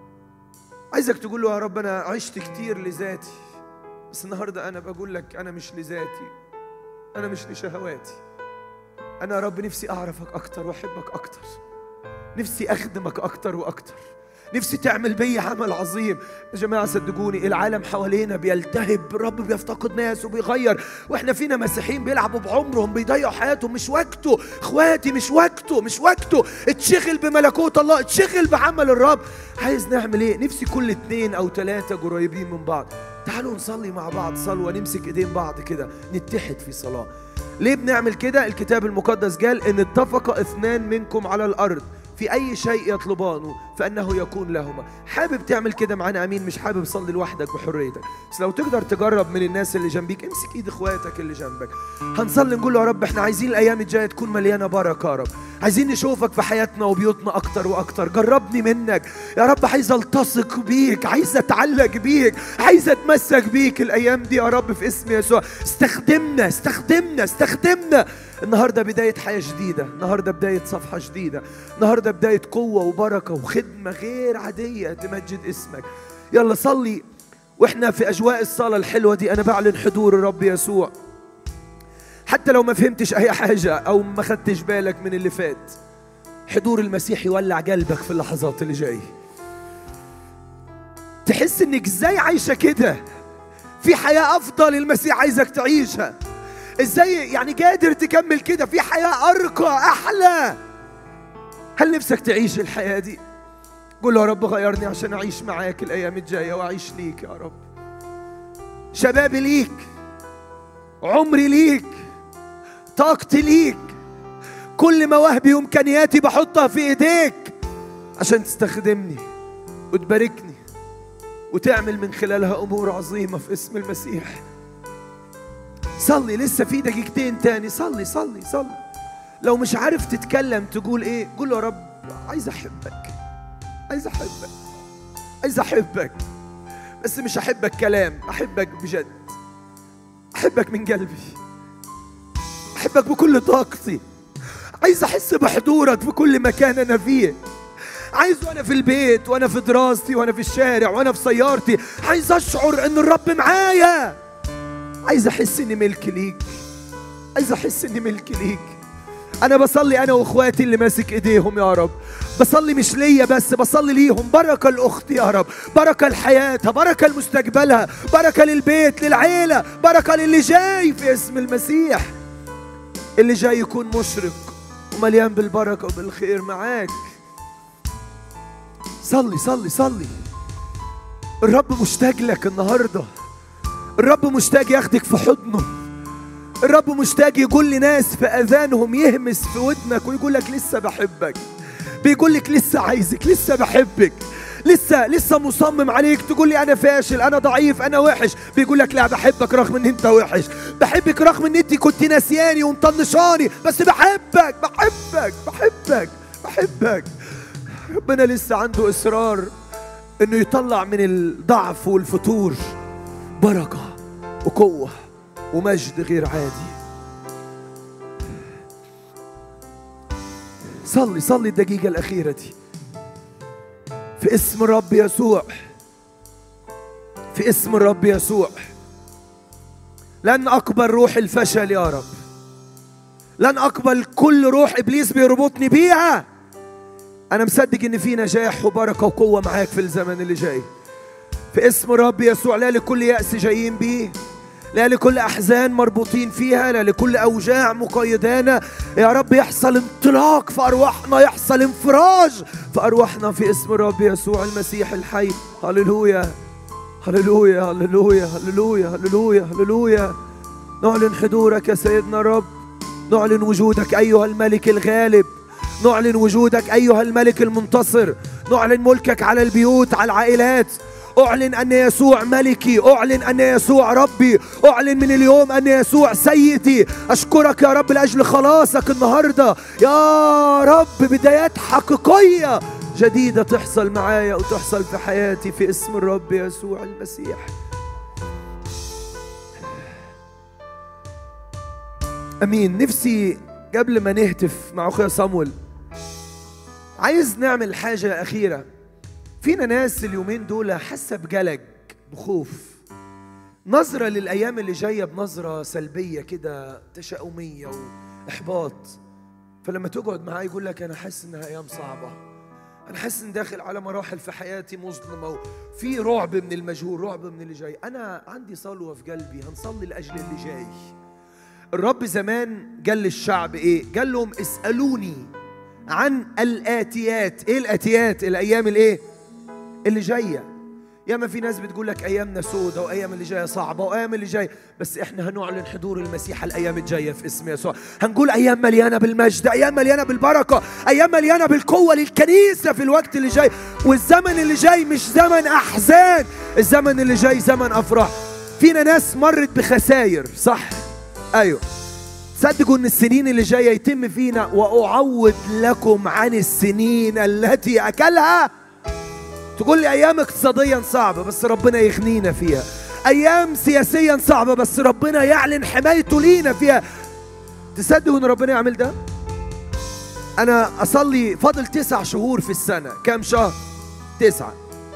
عايزك تقول له يا رب أنا عشت كتير لذاتي بس النهاردة أنا بقول لك أنا مش لذاتي أنا مش لشهواتي أنا يا رب نفسي أعرفك أكتر وأحبك أكتر نفسي أخدمك أكتر وأكتر نفسي تعمل بي عمل عظيم يا جماعة صدقوني العالم حوالينا بيلتهب الرب بيفتقد ناس وبيغير واحنا فينا مسيحيين بيلعبوا بعمرهم بيضيعوا حياتهم مش وقته اخواتي مش وقته مش وقته اتشغل بملكوت الله اتشغل بعمل الرب عايز نعمل ايه نفسي كل اتنين او تلاتة قريبين من بعض تعالوا نصلي مع بعض صلوة نمسك ايدين بعض كده نتحد في صلاة ليه بنعمل كده الكتاب المقدس قال ان اتفق اثنان منكم على الارض في أي شيء يطلبانه فإنه يكون لهما حابب تعمل كده معانا أمين مش حابب تصلي لوحدك بحريتك بس لو تقدر تجرب من الناس اللي جنبيك امسك إيد إخواتك اللي جنبك هنصلي نقول له يا رب إحنا عايزين الأيام الجاية تكون مليانة بركة يا رب عايزين نشوفك في حياتنا وبيوتنا أكتر وأكتر جربني منك يا رب عايز ألتصق بيك عايز أتعلق بيك عايز أتمسك بيك الأيام دي يا رب في اسم يسوع استخدمنا استخدمنا استخدمنا النهارده بداية حياة جديدة، النهارده بداية صفحة جديدة، النهارده بداية قوة وبركة وخدمة غير عادية تمجد اسمك. يلا صلي واحنا في أجواء الصلاة الحلوة دي أنا بعلن حضور الرب يسوع. حتى لو ما فهمتش أي حاجة أو ما خدتش بالك من اللي فات. حضور المسيح يولع قلبك في اللحظات اللي جاي. تحس انك ازاي عايشة كده؟ في حياة أفضل المسيح عايزك تعيشها. ازاي يعني قادر تكمل كده في حياة أرقى أحلى هل نفسك تعيش الحياة دي قول له يا رب غيرني عشان أعيش معاك الأيام الجاية وأعيش ليك يا رب شبابي ليك عمري ليك طاقتي ليك كل مواهبي وإمكانياتي بحطها في إيديك عشان تستخدمني وتباركني وتعمل من خلالها أمور عظيمة في اسم المسيح صلي لسه في دقيقتين تاني صلي صلي صلي لو مش عارف تتكلم تقول ايه قول له يا رب عايز احبك عايز احبك عايز احبك بس مش احبك كلام احبك بجد احبك من قلبي احبك بكل طاقتي عايز احس بحضورك في كل مكان انا فيه عايز وانا في البيت وانا في دراستي وانا في الشارع وانا في سيارتي عايز اشعر ان الرب معايا عايز احس اني ملك ليك عايز احس اني ملك ليك انا بصلي انا واخواتي اللي ماسك ايديهم يا رب بصلي مش ليا بس بصلي ليهم بركة لأختي يا رب بركة لحياتها بركة لمستقبلها بركة للبيت للعيلة بركة للي جاي في اسم المسيح اللي جاي يكون مشرق ومليان بالبركة وبالخير معاك صلي صلي صلي الرب مشتاق لك النهارده الرب مشتاق ياخدك في حضنه الرب مشتاق يقول لناس في اذانهم يهمس في ودنك ويقول لك لسه بحبك بيقول لك لسه عايزك لسه بحبك لسه لسه مصمم عليك تقول لي انا فاشل انا ضعيف انا وحش بيقول لك لا بحبك رغم ان انت وحش بحبك رغم ان انت كنت ناسياني ومطنشاني بس بحبك بحبك بحبك بحبك ربنا لسه عنده اصرار انه يطلع من الضعف والفتور بركه وقوه ومجد غير عادي صلي صلي الدقيقة الأخيرة دي في اسم الرب يسوع في اسم الرب يسوع لن أقبل روح الفشل يا رب لن اقبل كل روح ابليس بيربطني بيها انا مصدق ان في نجاح وبركه وقوه معاك في الزمن اللي جاي في اسم الرب يسوع لا لكل يأس جايين بيه لا لكل أحزان مربوطين فيها لا لكل أوجاع مقيدانا يا رب يحصل انطلاق في أرواحنا يحصل انفراج في أرواحنا في اسم الرب يسوع المسيح الحي هللويا هللويا هللويا هللويا هللويا هللويا نعلن حضورك يا سيدنا الرب نعلن وجودك أيها الملك الغالب نعلن وجودك أيها الملك المنتصر نعلن ملكك على البيوت على العائلات أعلن أن يسوع ملكي أعلن أن يسوع ربي أعلن من اليوم أن يسوع سيدي أشكرك يا رب لأجل خلاصك النهاردة يا رب بدايات حقيقية جديدة تحصل معايا وتحصل في حياتي في اسم الرب يسوع المسيح أمين نفسي قبل ما نهتف مع أخويا صامويل عايز نعمل حاجة أخيرة فينا ناس اليومين دول حاسة بجلج بخوف نظرة للأيام اللي جاية بنظرة سلبية كده تشاؤمية وإحباط فلما تقعد معاه يقول لك أنا حاسس إنها أيام صعبة أنا حاسس إن داخل على مراحل في حياتي مظلمة وفي رعب من المجهول رعب من اللي جاي أنا عندي صلوة في قلبي هنصلي لأجل اللي جاي الرب زمان قال للشعب إيه قال لهم اسألوني عن الآتيات إيه الآتيات الأيام الإيه اللي جايه ياما في ناس بتقول لك ايامنا سودة وايام اللي جايه صعبه وايام اللي جايه بس احنا هنعلن حضور المسيح الايام الجايه في اسم يسوع هنقول ايام مليانه بالمجد ايام مليانه بالبركه ايام مليانه بالقوه للكنيسه في الوقت اللي جاي والزمن اللي جاي مش زمن احزان الزمن اللي جاي زمن افراح فينا ناس مرت بخساير صح ايوه صدقوا ان السنين اللي جايه يتم فينا واعوض لكم عن السنين التي اكلها تقول لي ايام اقتصاديا صعبه بس ربنا يغنينا فيها ايام سياسيا صعبه بس ربنا يعلن حمايته لينا فيها تصدقوا ان ربنا يعمل ده انا اصلي فاضل تسع شهور في السنه كام شهر تسعه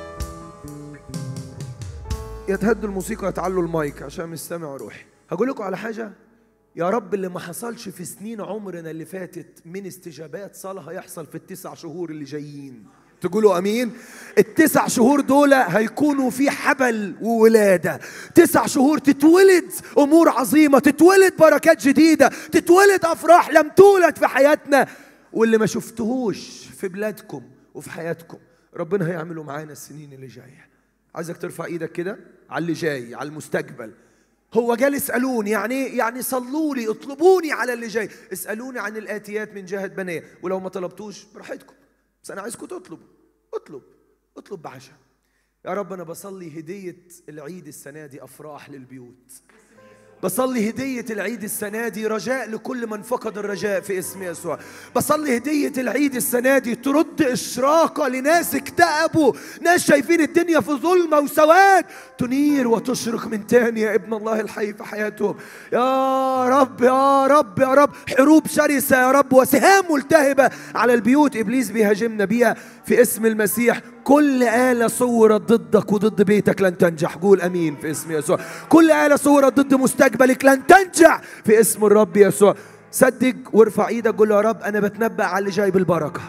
يتهدوا الموسيقى يتعلوا المايك عشان مش سامع روحي هقول لكم على حاجه يا رب اللي ما حصلش في سنين عمرنا اللي فاتت من استجابات صلاة هيحصل في التسع شهور اللي جايين تقولوا امين التسع شهور دول هيكونوا في حبل وولاده تسع شهور تتولد امور عظيمه تتولد بركات جديده تتولد افراح لم تولد في حياتنا واللي ما شفتهوش في بلادكم وفي حياتكم ربنا هيعمله معانا السنين اللي جايه عايزك ترفع ايدك كده على اللي جاي على المستقبل هو قال اسألوني يعني ايه؟ يعني صلوا لي اطلبوني على اللي جاي اسألوني عن الآتيات من جهة بنية ولو ما طلبتوش براحتكم بس أنا عايزكم تطلبوا اطلب اطلب بعشا يا رب أنا بصلي هدية العيد السنة دي أفراح للبيوت بصلي هدية العيد السنة دي رجاء لكل من فقد الرجاء في اسم يسوع بصلي هدية العيد السنة دي ترد إشراقة لناس اكتئبوا ناس شايفين الدنيا في ظلمة وسواد تنير وتشرق من تاني يا ابن الله الحي في حياتهم يا رب يا رب يا رب حروب شرسة يا رب وسهام ملتهبة على البيوت إبليس بيهاجمنا بيها في اسم المسيح كل آلة صورت ضدك وضد بيتك لن تنجح قول أمين في اسم يسوع كل آلة صورت ضد مستقبلك لن تنجح في اسم الرب يسوع صدق وارفع ايدك قول يا رب أنا بتنبأ على اللي جاي بالبركة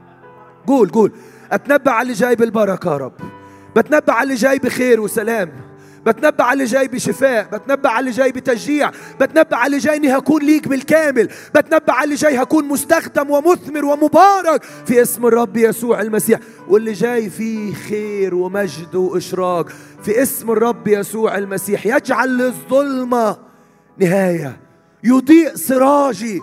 قول قول أتنبأ على اللي جاي بالبركة يا رب بتنبأ على اللي جاي بخير وسلام بتنبأ على اللي جاي بشفاء بتنبأ على اللي جاي بتشجيع بتنبأ على اللي جاي اني هكون ليك بالكامل بتنبأ على اللي جاي هكون مستخدم ومثمر ومبارك في اسم الرب يسوع المسيح واللي جاي فيه خير ومجد وإشراق في اسم الرب يسوع المسيح يجعل للظلمة نهاية يضيء سراجي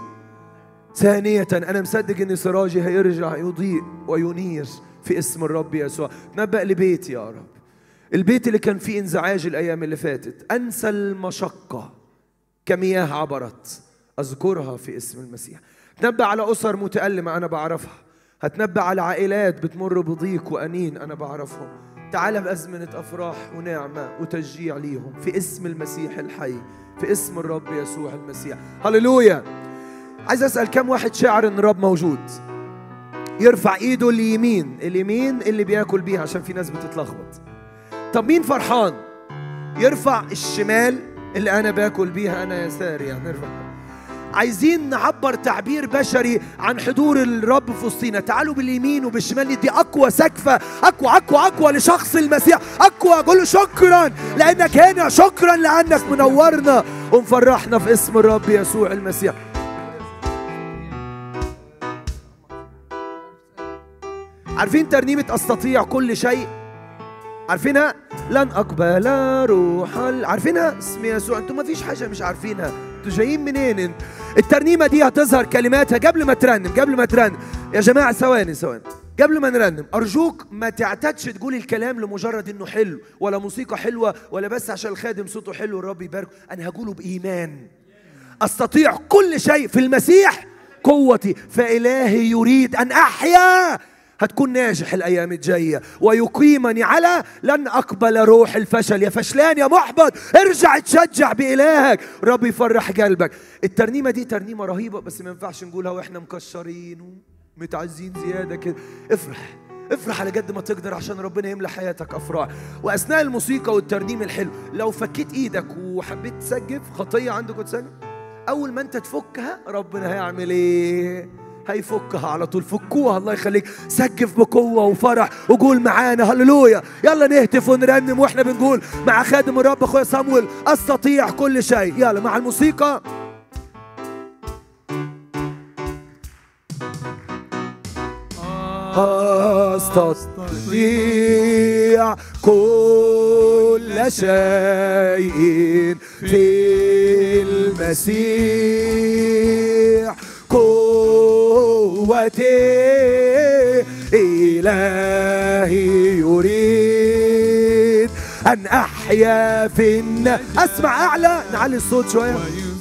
ثانية أنا مصدق إن سراجي هيرجع يضيء وينير في اسم الرب يسوع نبأ لبيتي يا رب البيت اللي كان فيه انزعاج الأيام اللي فاتت أنسى المشقة كمياه عبرت أذكرها في اسم المسيح تنبأ على أسر متألمة أنا بعرفها هتنبأ على عائلات بتمر بضيق وأنين أنا بعرفهم تعال بأزمنة أفراح ونعمة وتشجيع ليهم في اسم المسيح الحي في اسم الرب يسوع المسيح هللويا عايز أسأل كم واحد شاعر إن الرب موجود يرفع إيده اليمين اليمين اللي بياكل بيها عشان في ناس بتتلخبط طب مين فرحان يرفع الشمال اللي انا باكل بيها انا يساري يعني ارفع عايزين نعبر تعبير بشري عن حضور الرب في وسطينا تعالوا باليمين وبالشمال ندي اقوى سقفه اقوى اقوى اقوى لشخص المسيح اقوى قول له شكرا لانك هنا شكرا لانك منورنا ومفرحنا في اسم الرب يسوع المسيح عارفين ترنيمة أستطيع كل شيء عارفينها لن أقبل روح ال- عارفينها اسم يسوع انتوا ما فيش حاجة مش عارفينها انتوا جايين منين انت الترنيمة دي هتظهر كلماتها قبل ما ترنم قبل ما ترنم يا جماعة ثواني ثواني قبل ما نرنم أرجوك ما تعتادش تقول الكلام لمجرد إنه حلو ولا موسيقى حلوة ولا بس عشان الخادم صوته حلو الرب يباركه أنا هقوله بإيمان استطيع كل شيء في المسيح قوتي فالهي يريد ان احيا هتكون ناجح الايام الجايه ويقيمني على لن اقبل روح الفشل يا فشلان يا محبط ارجع تشجع بالهك رب يفرح قلبك الترنيمه دي ترنيمه رهيبه بس ما ينفعش نقولها واحنا مكشرين ومتعزين زياده كده افرح افرح على قد ما تقدر عشان ربنا يملى حياتك افراح واثناء الموسيقى والترنيم الحلو لو فكيت ايدك وحبيت تسقف خطيه عندك وتسقف اول ما انت تفكها ربنا هيعمل ايه هيفكها على طول فكوها الله يخليك سقف بقوة وفرح وقول معانا هللويا يلا نهتف ونرنم واحنا بنقول مع خادم الرب اخويا صامويل استطيع كل شيء يلا مع الموسيقى أستطيع كل شيء في المسيح قوتي إلهي يريد أن أحيا في الناس أسمع أعلى نعلي الصوت شوية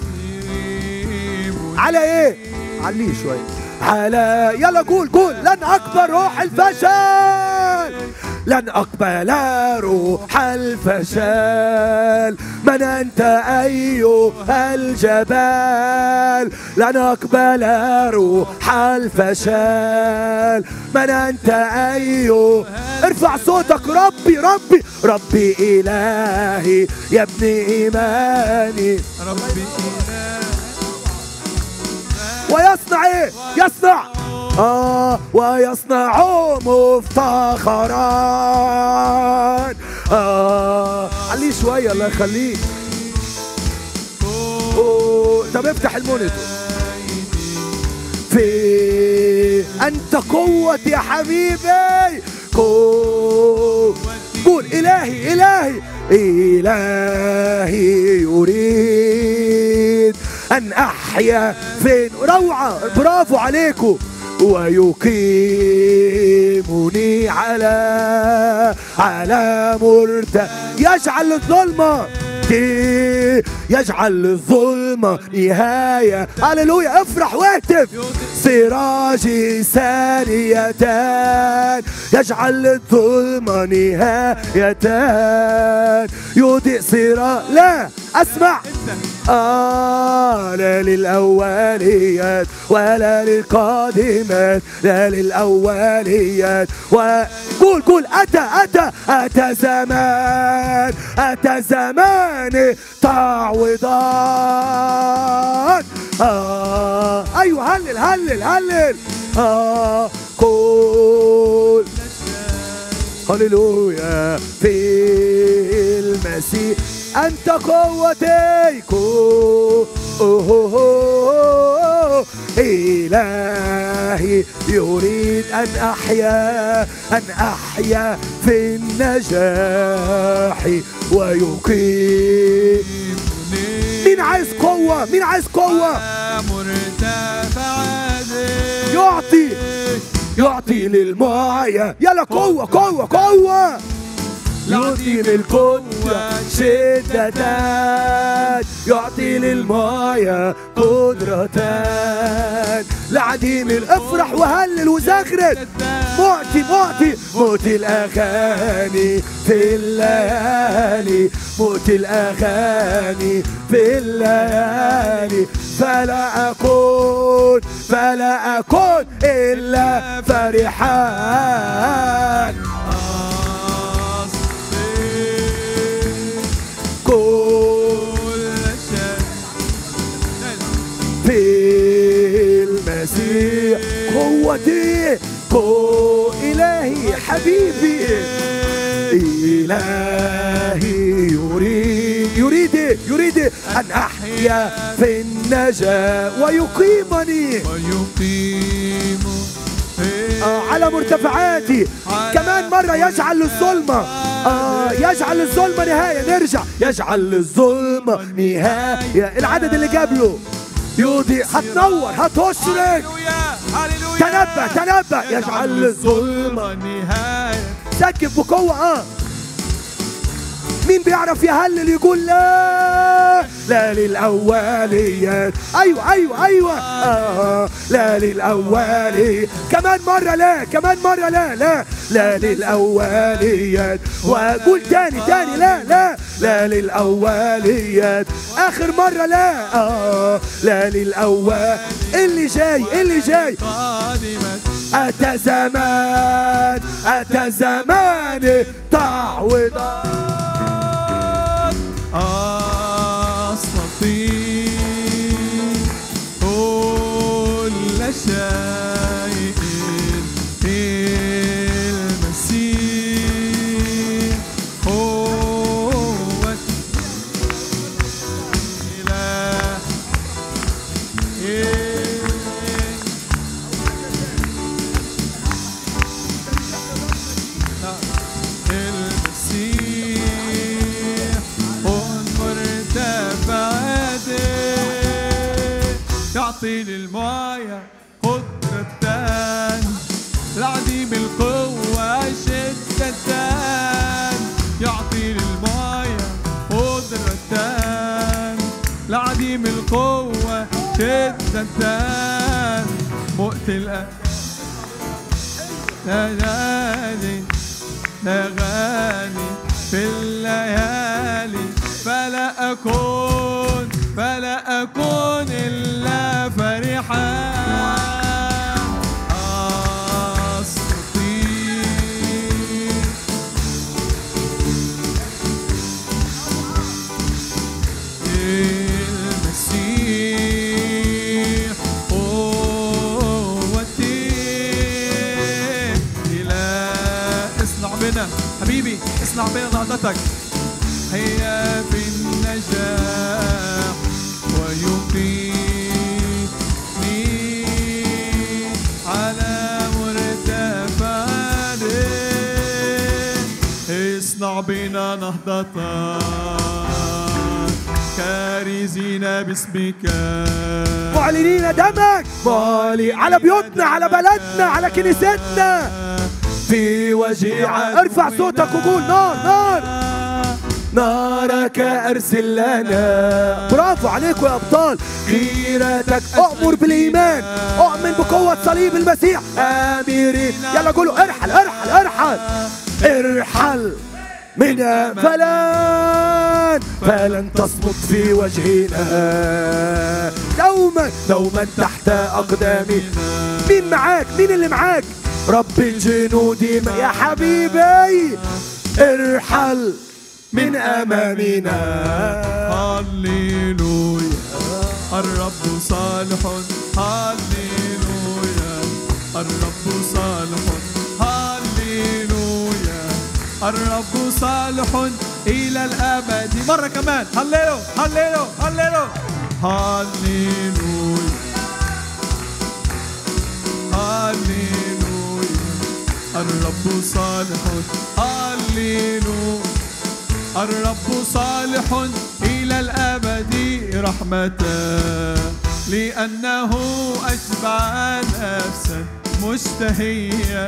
على ايه عليه شوي على يلا قول قول لن اقبل روح الفشل لن اقبل روح الفشل من انت ايها الجبال لن اقبل روح الفشل من انت ايها ارفع صوتك ربي ربي ربي الهي يا ابن ايماني ربي ويصنع ايه يصنع آه ويصنع مفتخرا آه عليه شوية الله يخليك أوه، طب افتح المونيتور في أنت قوتي يا حبيبي قوة قول إلهي إلهي إلهي يريد أن أحيا فين روعة برافو عليكم ويقيمني على على مرت يجعل الظلمة دي يجعل الظلمة نهاية هللويا افرح واهتف سراجي ثانيتان يجعل الظلمة نهايتان يضيء سرا لا اسمع آه لا للأوليات ولا للقادمات لا للأوليات وقول قول أتى أتى أتى زمان أتى زمان تعويضات آه أيوه هلل هلل هلل آه قول هللويا في المسيح أنت قوتي كو أوه إلهي يريد أن أحيا أن أحيا في النجاح ويقيم مين عايز قوة مين عايز قوة مرتفع يعطي يعطي للمعيا يلا قوة قوة قوة يعطي للقدرة شدتان يعطي للمايا قدرتان لعديم الافرح وهلل وزغرد معطي معطي معطي الاغاني في الليالي معطي الاغاني في الليالي فلا اكون فلا اكون الا فرحان كل في قوتي قو إلهي حبيبي إلهي يريد يريد يريد أن أحيا في النجاة ويقيمني ويقيم آه على مرتفعاتي كمان مرة يجعل للظلمة آه يجعل للظلمة نهاية نرجع يجعل للظلمة نهاية العدد اللي قبله يوضي هتنور هتشرق هللويا هللويا تنبأ تنبأ يجعل للظلمة نهاية سقف بقوة اه مين بيعرف يهلل يقول لا لا للأوليات أيوة أيوة أيوة آه لا للأوليات كمان مرة لا كمان مرة لا لا لا للأوليات وأقول تاني تاني لا لا لا للأوليات آخر مرة لا آه لا للأول اللي جاي اللي جاي قادمة أتى زمان أتى زمان تعويضات أستطيع كل شيء في المسيح قوة إله المسيح مرتفعاتي يعطي للماية قدرتان العديم القوة شدتان يعطي للماية قدرتان العديم القوة شدتان مقتل أغاني أغاني في الليالي فلا أكون فلا أكون إلا فرحان أستطيع المسيح قوتي إلى اصنع بنا حبيبي اصنع بنا نهضتك هيا في النجاح ويقيمني على مرتفعات اصنع بنا نهضتك كارزين باسمك معلنين دمك مالي على بيوتنا على بلدنا على كنيستنا في وجيعة ارفع صوتك وقول نار نار نارك ارسل لنا برافو عليكم يا ابطال غيرتك اؤمر بالايمان اؤمن بقوه صليب المسيح اميرين يلا قولوا ارحل ارحل ارحل ارحل من فلن فلن تصمت في وجهنا دوما دوما تحت اقدامي مين معاك مين اللي معاك رب الجنود يا حبيبي ارحل من امامنا هللويا الرب صالح هللويا الرب صالح هللويا الرب صالح إلى الأبد مرة كمان هللو هللو هللو هللويا هللويا الرب صالح هللويا الرب صالح إلى الأبد رحمة لأنه أشبع نفسا مشتهية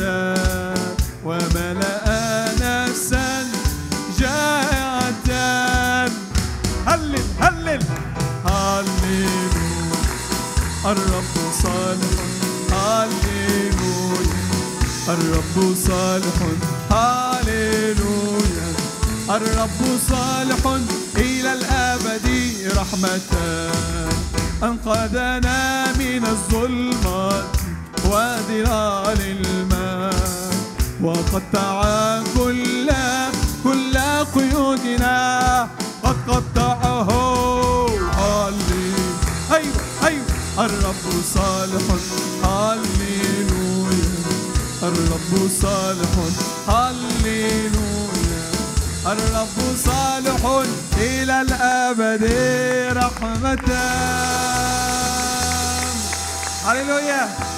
وملأ نفسا جائعة هلل هلل هللويا الرب صالح هللويا الرب صالح هللويا الرب صالح إلى الأبد رحمة أنقذنا من الظلمات وظلال الماء وقطع كل كل قيودنا قد قطعه هللويا أيوة أيوة الرب صالح هللويا الرب صالح هللويا الرب صالح إلى الأبد رحمة هللويا